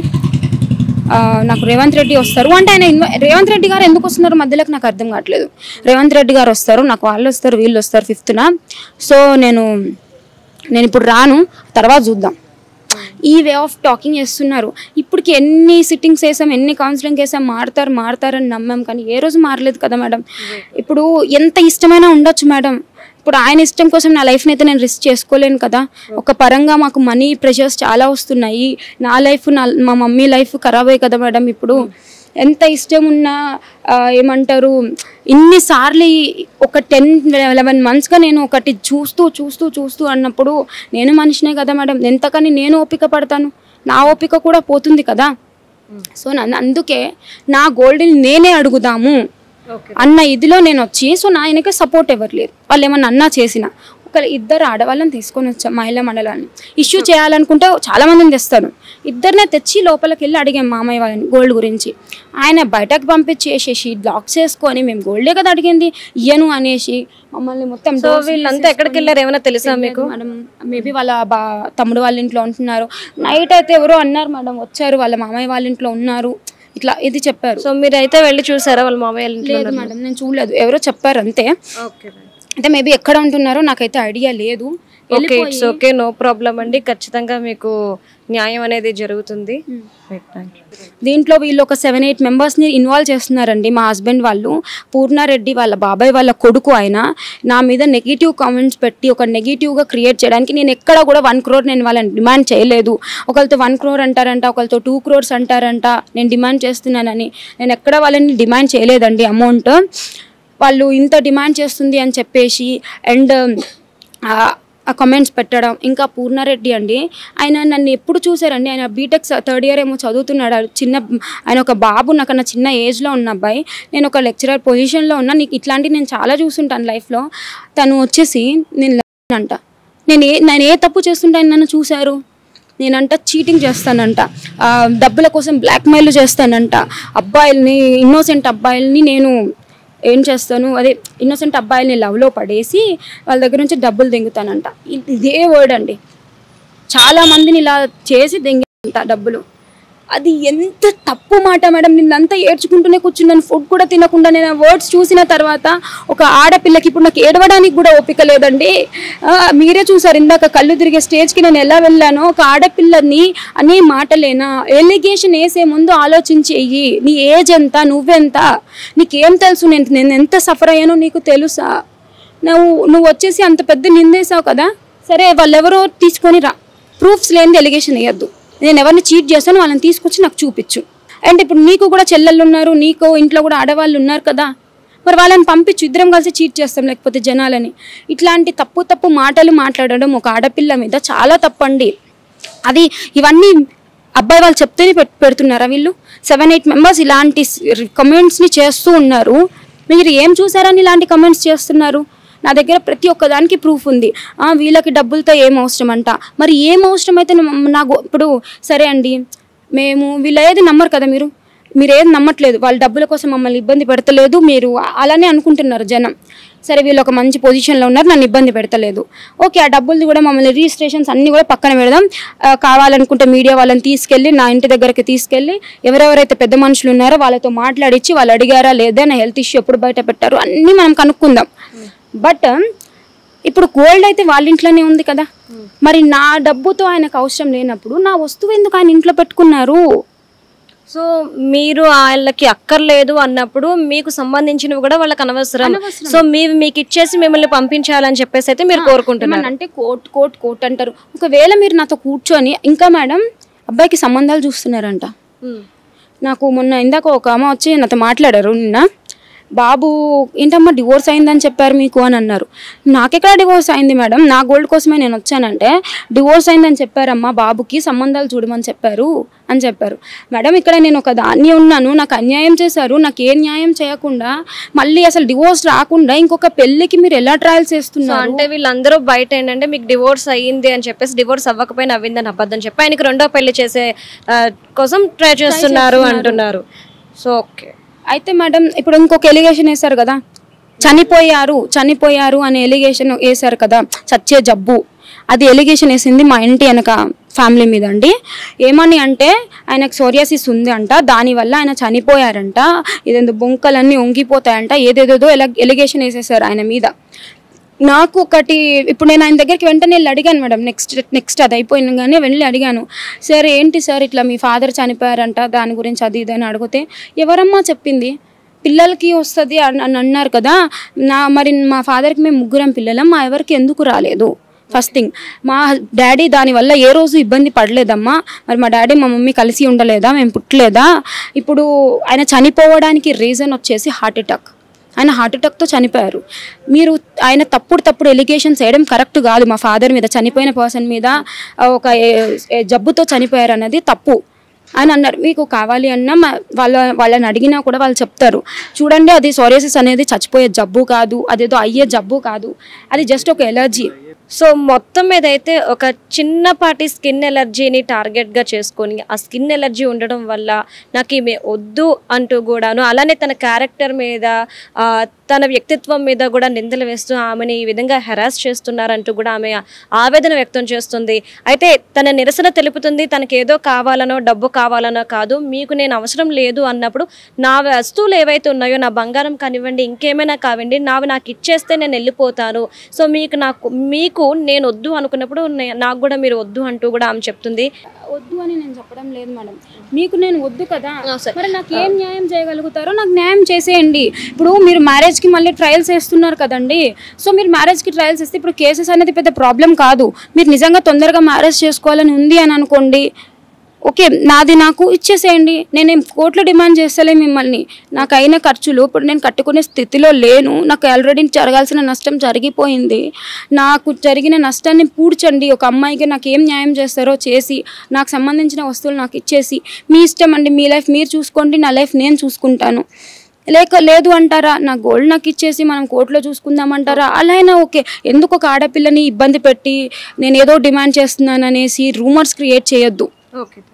ఆ, నాకు రేవంత్ రెడ్డి వస్తారు అంటే ఆయన ఇన్వ- రేవంత్ రెడ్డి గారు ఎందుకు వస్తున్నారు మధ్యలోకి నాకు అర్థం కావట్లేదు రేవంత్ రెడ్డి గారు వస్తారు నాకు వాళ్ళు వస్తారు వీళ్ళు వస్తారు ఫిఫ్త్న సో నేను నేను ఇప్పుడు రాను తర్వాత చూద్దాం ఈ వే ఆఫ్ టాకింగ్ చేస్తున్నారు ఇప్పటికి ఎన్ని సిట్టింగ్స్ వేసాం ఎన్ని కౌన్సిలింగ్ వేసాం మారుతారు మారుతారని నమ్మాం కానీ ఏ రోజు మారలేదు కదా మేడం ఇప్పుడు ఎంత ఇష్టమైనా ఉండొచ్చు మేడం ఇప్పుడు ఆయన ఇష్టం కోసం నా లైఫ్ని అయితే నేను రిస్క్ చేసుకోలేను కదా ఒక పరంగా మాకు మనీ ప్రెషర్స్ చాలా వస్తున్నాయి నా లైఫ్ నా మా మమ్మీ లైఫ్ ఖరాబ్ అయ్యి కదా మేడం ఇప్పుడు ఎంత ఇష్టం ఉన్నా ఆ, ఏమంటారు ఇన్నిసార్లు ఈ ఒక టెన్ లెవెన్ మంత్స్గా నేను ఒకటి చూస్తూ చూస్తూ చూస్తూ అన్నప్పుడు నేను మనిషినే కదా మేడం ఎంతకని నేను ఓపిక పడతాను నా ఓపిక కూడా పోతుంది కదా సో నన్ను అందుకే నా గోల్డ్ని నేనే అడుగుదాము అన్న ఇదిలో నేను వచ్చి సో నా వెనక సపోర్ట్ ఎవరు లేరు వాళ్ళు ఏమన్నా అన్నా చేసిన ఒక ఇద్దరు ఆడవాళ్ళని తీసుకొని వచ్చాం మహిళా మండలాన్ని ఇష్యూ చేయాలనుకుంటే చాలా మందిని తెస్తాను ఇద్దరినే తెచ్చి లోపలికి వెళ్ళి అడిగాం మామయ్య వాళ్ళని గోల్డ్ గురించి ఆయన బయటకు పంపించేసేసి బ్లాక్ చేసుకొని మేము గోల్డే కదా అడిగింది ఇయ్యను అనేసి మమ్మల్ని మొత్తం సో వీళ్ళంతా ఎక్కడికి వెళ్ళారు ఏమైనా తెలుసా మీకు మేడం మేబీ వాళ్ళ బా తమ్ముడు వాళ్ళ ఇంట్లో ఉంటున్నారు నైట్ అయితే ఎవరో అన్నారు మేడం వచ్చారు వాళ్ళ మామయ్య వాళ్ళ ఇంట్లో ఉన్నారు ఇట్లా ఇది చెప్పారు సో మీరు అయితే వెళ్ళి చూసారా వాళ్ళ మామయ్య వాళ్ళ ఇంట్లో లేదు మేడం నేను చూడలేదు ఎవరో చెప్పారు అంతే ఓకే అంటే మేబీ ఎక్కడ ఉంటున్నారో నాకైతే ఐడియా లేదు okay it's okay no problem అండి ఖచ్చితంగా మీకు న్యాయం అనేది జరుగుతుంది Right, thank you. దీంట్లో వీళ్ళు ఒక సెవెన్ ఎయిట్ మెంబర్స్ని ఇన్వాల్వ్ చేస్తున్నారండి మా హస్బెండ్ వాళ్ళు పూర్ణారెడ్డి వాళ్ళ బాబాయ్ వాళ్ళ కొడుకు ఆయన నా మీద నెగిటివ్ కామెంట్స్ పెట్టి ఒక నెగిటివ్గా క్రియేట్ చేయడానికి నేను ఎక్కడ కూడా వన్ క్రోర్ నేను వాళ్ళని డిమాండ్ చేయలేదు ఒకరితో వన్ క్రోర్ అంటారంట ఒకరితో టూ క్రోర్స్ అంటారంట నేను డిమాండ్ చేస్తున్నానని నేను ఎక్కడ వాళ్ళని డిమాండ్ చేయలేదండి అమౌంట్ వాళ్ళు ఇంత డిమాండ్ చేస్తుంది అని చెప్పేసి అండ్ ఆ కమెంట్స్ పెట్టడం ఇంకా పూర్ణారెడ్డి అండి ఆయన నన్ను ఎప్పుడు చూసారండి ఆయన బీటెక్ థర్డ్ ఇయర్ ఏమో చదువుతున్నాడు ఆ చిన్న ఆయన ఒక బాబు నాకన్నా చిన్న ఏజ్లో ఉన్న అబ్బాయి నేను ఒక లెక్చరర్ పొజిషన్లో ఉన్నా నీకు ఇట్లాంటివి నేను చాలా చూసుంటాను లైఫ్లో తను వచ్చేసి నేను అంట నేను ఏ నేను ఏ తప్పు చేస్తుంటే నన్ను చూశారు నేనంట చీటింగ్ చేస్తానంట ఆ, డబ్బుల కోసం బ్లాక్మెయిల్ చేస్తానంట అబ్బాయిల్ని ఇన్నోసెంట్ అబ్బాయిల్ని నేను ఏం చేస్తాను అదే ఇన్నోసెంట్ అబ్బాయిల్ని లవ్లో పడేసి వాళ్ళ దగ్గర నుంచి డబ్బులు దెంగుతానంట ఇది- ఇదే వర్డ్ అండి చాలా మందిని ఇలా చేసి దెంగంట డబ్బులు అది ఎంత తప్పు మాట మేడం నిన్నంతా ఏడ్చుకుంటూనే కూర్చున్నాను ఫుడ్ కూడా తినకుండా నేను ఆ వర్డ్స్ చూసిన తర్వాత ఒక ఆడపిల్లకి ఇప్పుడు నాకు ఏడవడానికి కూడా ఓపిక లేదండి ఆ, మీరే చూసారు ఇందాక కళ్ళు తిరిగే స్టేజ్కి నేను ఎలా వెళ్ళానో ఒక ఆడపిల్లని అనే మాటలేనా ఎలిగేషన్ వేసే ముందు ఆలోచించి వెయ్యి నీ ఏజ్ ఎంత నువ్వెంత నీకేం తెలుసు నేను నేను ఎంత సఫర్ అయ్యానో నీకు తెలుసా నువ్వు నువ్వు వచ్చేసి అంత పెద్ద నిందేసావు కదా సరే వాళ్ళెవరో తీసుకొని రా ప్రూఫ్స్ లేనిది ఎలిగేషన్ వేయద్దు నేను ఎవరిని చీట్ చేస్తాను వాళ్ళని తీసుకొచ్చి నాకు చూపించు అండ్ ఇప్పుడు నీకు కూడా చెల్లెళ్ళు ఉన్నారు నీకు ఇంట్లో కూడా ఆడవాళ్ళు ఉన్నారు కదా మరి వాళ్ళని పంపించు ఇద్దరం కలిసి చీట్ చేస్తాం లేకపోతే జనాలని ఇట్లాంటి తప్పు తప్పు మాటలు మాట్లాడడం ఒక ఆడపిల్ల మీద చాలా తప్పండి అది ఇవన్నీ అబ్బాయి వాళ్ళు చెప్తేనే పెట్ పెడుతున్నారా వీళ్ళు సెవెన్ ఎయిట్ మెంబర్స్ ఇలాంటి కమెంట్స్ని చేస్తూ ఉన్నారు మీరు ఏం చూసారని ఇలాంటి కమెంట్స్ చేస్తున్నారు నా దగ్గర ప్రతి ఒక్క దానికి ప్రూఫ్ ఉంది ఆ, వీళ్ళకి డబ్బులతో ఏం అవసరం అంట మరి ఏం అవసరం అయితే నా- నాకు ఇప్పుడు సరే అండి మేము వీళ్ళు ఏది నమ్మరు కదా మీరు మీరు ఏది నమ్మట్లేదు వాళ్ళ డబ్బుల కోసం మమ్మల్ని ఇబ్బంది పెడతలేదు మీరు అలానే అనుకుంటున్నారు జనం సరే వీళ్ళు ఒక మంచి పొజిషన్లో ఉన్నారు నన్ను ఇబ్బంది పెడతలేదు ఓకే ఆ డబ్బులు కూడా మమ్మల్ని రిజిస్ట్రేషన్స్ అన్నీ కూడా పక్కన పెడదాం ఆ, కావాలనుకుంటే మీడియా వాళ్ళని తీసుకెళ్ళి నా ఇంటి దగ్గరికి తీసుకెళ్ళి ఎవరెవరైతే పెద్ద మనుషులు ఉన్నారో వాళ్ళతో మాట్లాడించి వాళ్ళు అడిగారా లేదా నా హెల్త్ ఇష్యూ ఎప్పుడు బయట పెట్టారు అన్నీ మనం కనుక్కుందాం బట్ ఇప్పుడు గోల్డ్ అయితే వాళ్ళ ఇంట్లోనే ఉంది కదా మరి నా డబ్బుతో ఆయనకు అవసరం లేనప్పుడు నా వస్తువు ఎందుకు ఆయన ఇంట్లో పెట్టుకున్నారు సో మీరు వాళ్ళకి అక్కర్లేదు అన్నప్పుడు మీకు సంబంధించినవి కూడా వాళ్ళకి అనవసరం సో మీరు మీకు ఇచ్చేసి మిమ్మల్ని పంపించాలని చెప్పేసి అయితే మీరు కోరుకుంటున్నారు ఏమన్నా అంటే కోట్ కోట్ కోట్ అంటారు ఒకవేళ మీరు నాతో కూర్చొని ఇంకా మేడం అబ్బాయికి సంబంధాలు చూస్తున్నారంట ఉమ్. నాకు మొన్న ఇందాక ఒక అమ్మ వచ్చి నాతో మాట్లాడారు నిన్న బాబు ఏంటమ్మా డివోర్స్ అయిందని చెప్పారు మీకు అని అన్నారు నాకెక్కడ డివోర్స్ అయింది మేడం నా గోల్డ్ కోసమే నేను వచ్చానంటే డివోర్స్ అయిందని చెప్పారమ్మా బాబుకి సంబంధాలు చూడమని చెప్పారు అని చెప్పారు మేడం ఇక్కడ నేను ఒక దాన్ని ఉన్నాను నాకు అన్యాయం చేశారు నాకు ఏ న్యాయం చేయకుండా మళ్ళీ అసలు డివోర్స్ రాకుండా ఇంకొక పెళ్ళికి మీరు ఎలా ట్రయల్స్ సో చేస్తున్నారు అంటే వీళ్ళందరూ బయట ఏంటంటే మీకు డివోర్స్ అయ్యింది అని చెప్పేసి డివోర్స్ అవ్వకపోయినా అవ్విందని అబద్ధం చెప్పి ఆయనకి రెండో పెళ్లి చేసే ఆ, కోసం ట్రై చేస్తున్నారు అంటున్నారు సో ఓకే అయితే మేడం ఇప్పుడు ఇంకొక ఎలిగేషన్ వేశారు కదా చనిపోయారు చనిపోయారు అనే ఎలిగేషన్ వేశారు కదా చచ్చే జబ్బు అది ఎలిగేషన్ వేసింది మా ఇంటి వెనక ఫ్యామిలీ మీద అండి ఏమని అంటే ఆయనకు సోరియాసిస్ ఉంది అంట దానివల్ల ఆయన చనిపోయారంట ఇదేందో బొంకలన్నీ వంగిపోతాయంట ఏదేదేదో ఎల ఎలిగేషన్ వేసేసారు ఆయన మీద నాకు ఒకటి ఇప్పుడు నేను ఆయన దగ్గరికి వెంటనే వెళ్ళి అడిగాను మేడం నెక్స్ట్ నెక్స్ట్ అది అయిపోయినగానే వెళ్ళి అడిగాను సార్ ఏంటి సార్ ఇట్లా మీ ఫాదర్ చనిపోయారంట దాని గురించి అది ఇది అని అడిగితే ఎవరమ్మా చెప్పింది పిల్లలకి వస్తుంది అని అని అన్నారు కదా నా మరి మా ఫాదర్కి మేము ముగ్గురం పిల్లలం మా ఎవరికి ఎందుకు రాలేదు ఫస్ట్ థింగ్ మా డాడీ దానివల్ల ఏ రోజు ఇబ్బంది పడలేదమ్మా మరి మా డాడీ మా మమ్మీ కలిసి ఉండలేదా మేము పుట్టలేదా ఇప్పుడు ఆయన చనిపోవడానికి రీజన్ వచ్చేసి హార్ట్ అటాక్ ఆయన హార్ట్ అటాక్తో చనిపోయారు మీరు ఆయన తప్పుడు తప్పుడు ఎలిగేషన్స్ వేయడం కరెక్ట్ కాదు మా ఫాదర్ మీద చనిపోయిన పర్సన్ మీద ఆ, ఒక ఏ- ఏ జబ్బుతో చనిపోయారు అన్నది తప్పు అని అన్నారు మీకు కావాలి అన్న మా- వాళ్ళ వాళ్ళని అడిగినా కూడా వాళ్ళు చెప్తారు చూడండి అది సోరియాసిస్ అనేది చచ్చిపోయే జబ్బు కాదు అదేదో అయ్యే జబ్బు కాదు అది జస్ట్ ఒక ఎలర్జీ సో మొత్తం మీద అయితే ఒక చిన్నపాటి స్కిన్ ఎలర్జీని టార్గెట్గా చేసుకొని ఆ స్కిన్ ఎలర్జీ ఉండడం వల్ల నాకు ఈమె వద్దు అంటూ కూడాను అలానే తన క్యారెక్టర్ మీద ఆ, తన వ్యక్తిత్వం మీద కూడా నిందలు వేస్తూ ఆమెని ఈ విధంగా హెరాస్ చేస్తున్నారంటూ కూడా ఆమె ఆవేదన వ్యక్తం చేస్తుంది అయితే తన నిరసన తెలుపుతుంది తనకి ఏదో కావాలనో డబ్బు కావాలనో కాదు మీకు నేను అవసరం లేదు అన్నప్పుడు నా వస్తువులు ఏవైతే ఉన్నాయో నా బంగారం కానివ్వండి ఇంకేమైనా కావండి నావి నాకు ఇచ్చేస్తే నేను వెళ్ళిపోతాను సో మీకు నాకు మీకు నేను వద్దు అనుకున్నప్పుడు నే- నాకు కూడా మీరు వద్దు అంటూ కూడా ఆమె చెప్తుంది వద్దు అని నేను చెప్పడం లేదు మేడం మీకు నేను వద్దు కదా ఆ, సరే. మరి నాకు ఏం న్యాయం చేయగలుగుతారో నాకు న్యాయం చేసేయండి ఇప్పుడు మీరు మ్యారేజ్కి మళ్ళీ ట్రయల్స్ వేస్తున్నారు కదండి సో మీరు మ్యారేజ్కి ట్రయల్స్ ఇస్తే ఇప్పుడు కేసెస్ అనేది పెద్ద ప్రాబ్లం కాదు మీరు నిజంగా తొందరగా మ్యారేజ్ చేసుకోవాలని ఉంది అని అనుకోండి ఓకే నాది నాకు ఇచ్చేసేయండి నేనేం కోట్లు డిమాండ్ చేస్తలే మిమ్మల్ని నాకు అయిన ఖర్చులు ఇప్పుడు నేను కట్టుకునే స్థితిలో లేను నాకు ఆల్రెడీ జరగాల్సిన నష్టం జరిగిపోయింది నాకు జరిగిన నష్టాన్ని పూడ్చండి ఒక అమ్మాయికి నాకు ఏం న్యాయం చేస్తారో చేసి నాకు సంబంధించిన వస్తువులు నాకు ఇచ్చేసి మీ ఇష్టం అండి మీ లైఫ్ మీరు చూసుకోండి నా లైఫ్ నేను చూసుకుంటాను లేక లేదు అంటారా నా గోల్డ్ నాకు ఇచ్చేసి మనం కోర్టులో చూసుకుందామంటారా అలా అయినా ఓకే ఎందుకు ఒక ఆడపిల్లని ఇబ్బంది పెట్టి నేను ఏదో డిమాండ్ చేస్తున్నాను అనేసి రూమర్స్ క్రియేట్ చేయొద్దు ఓకే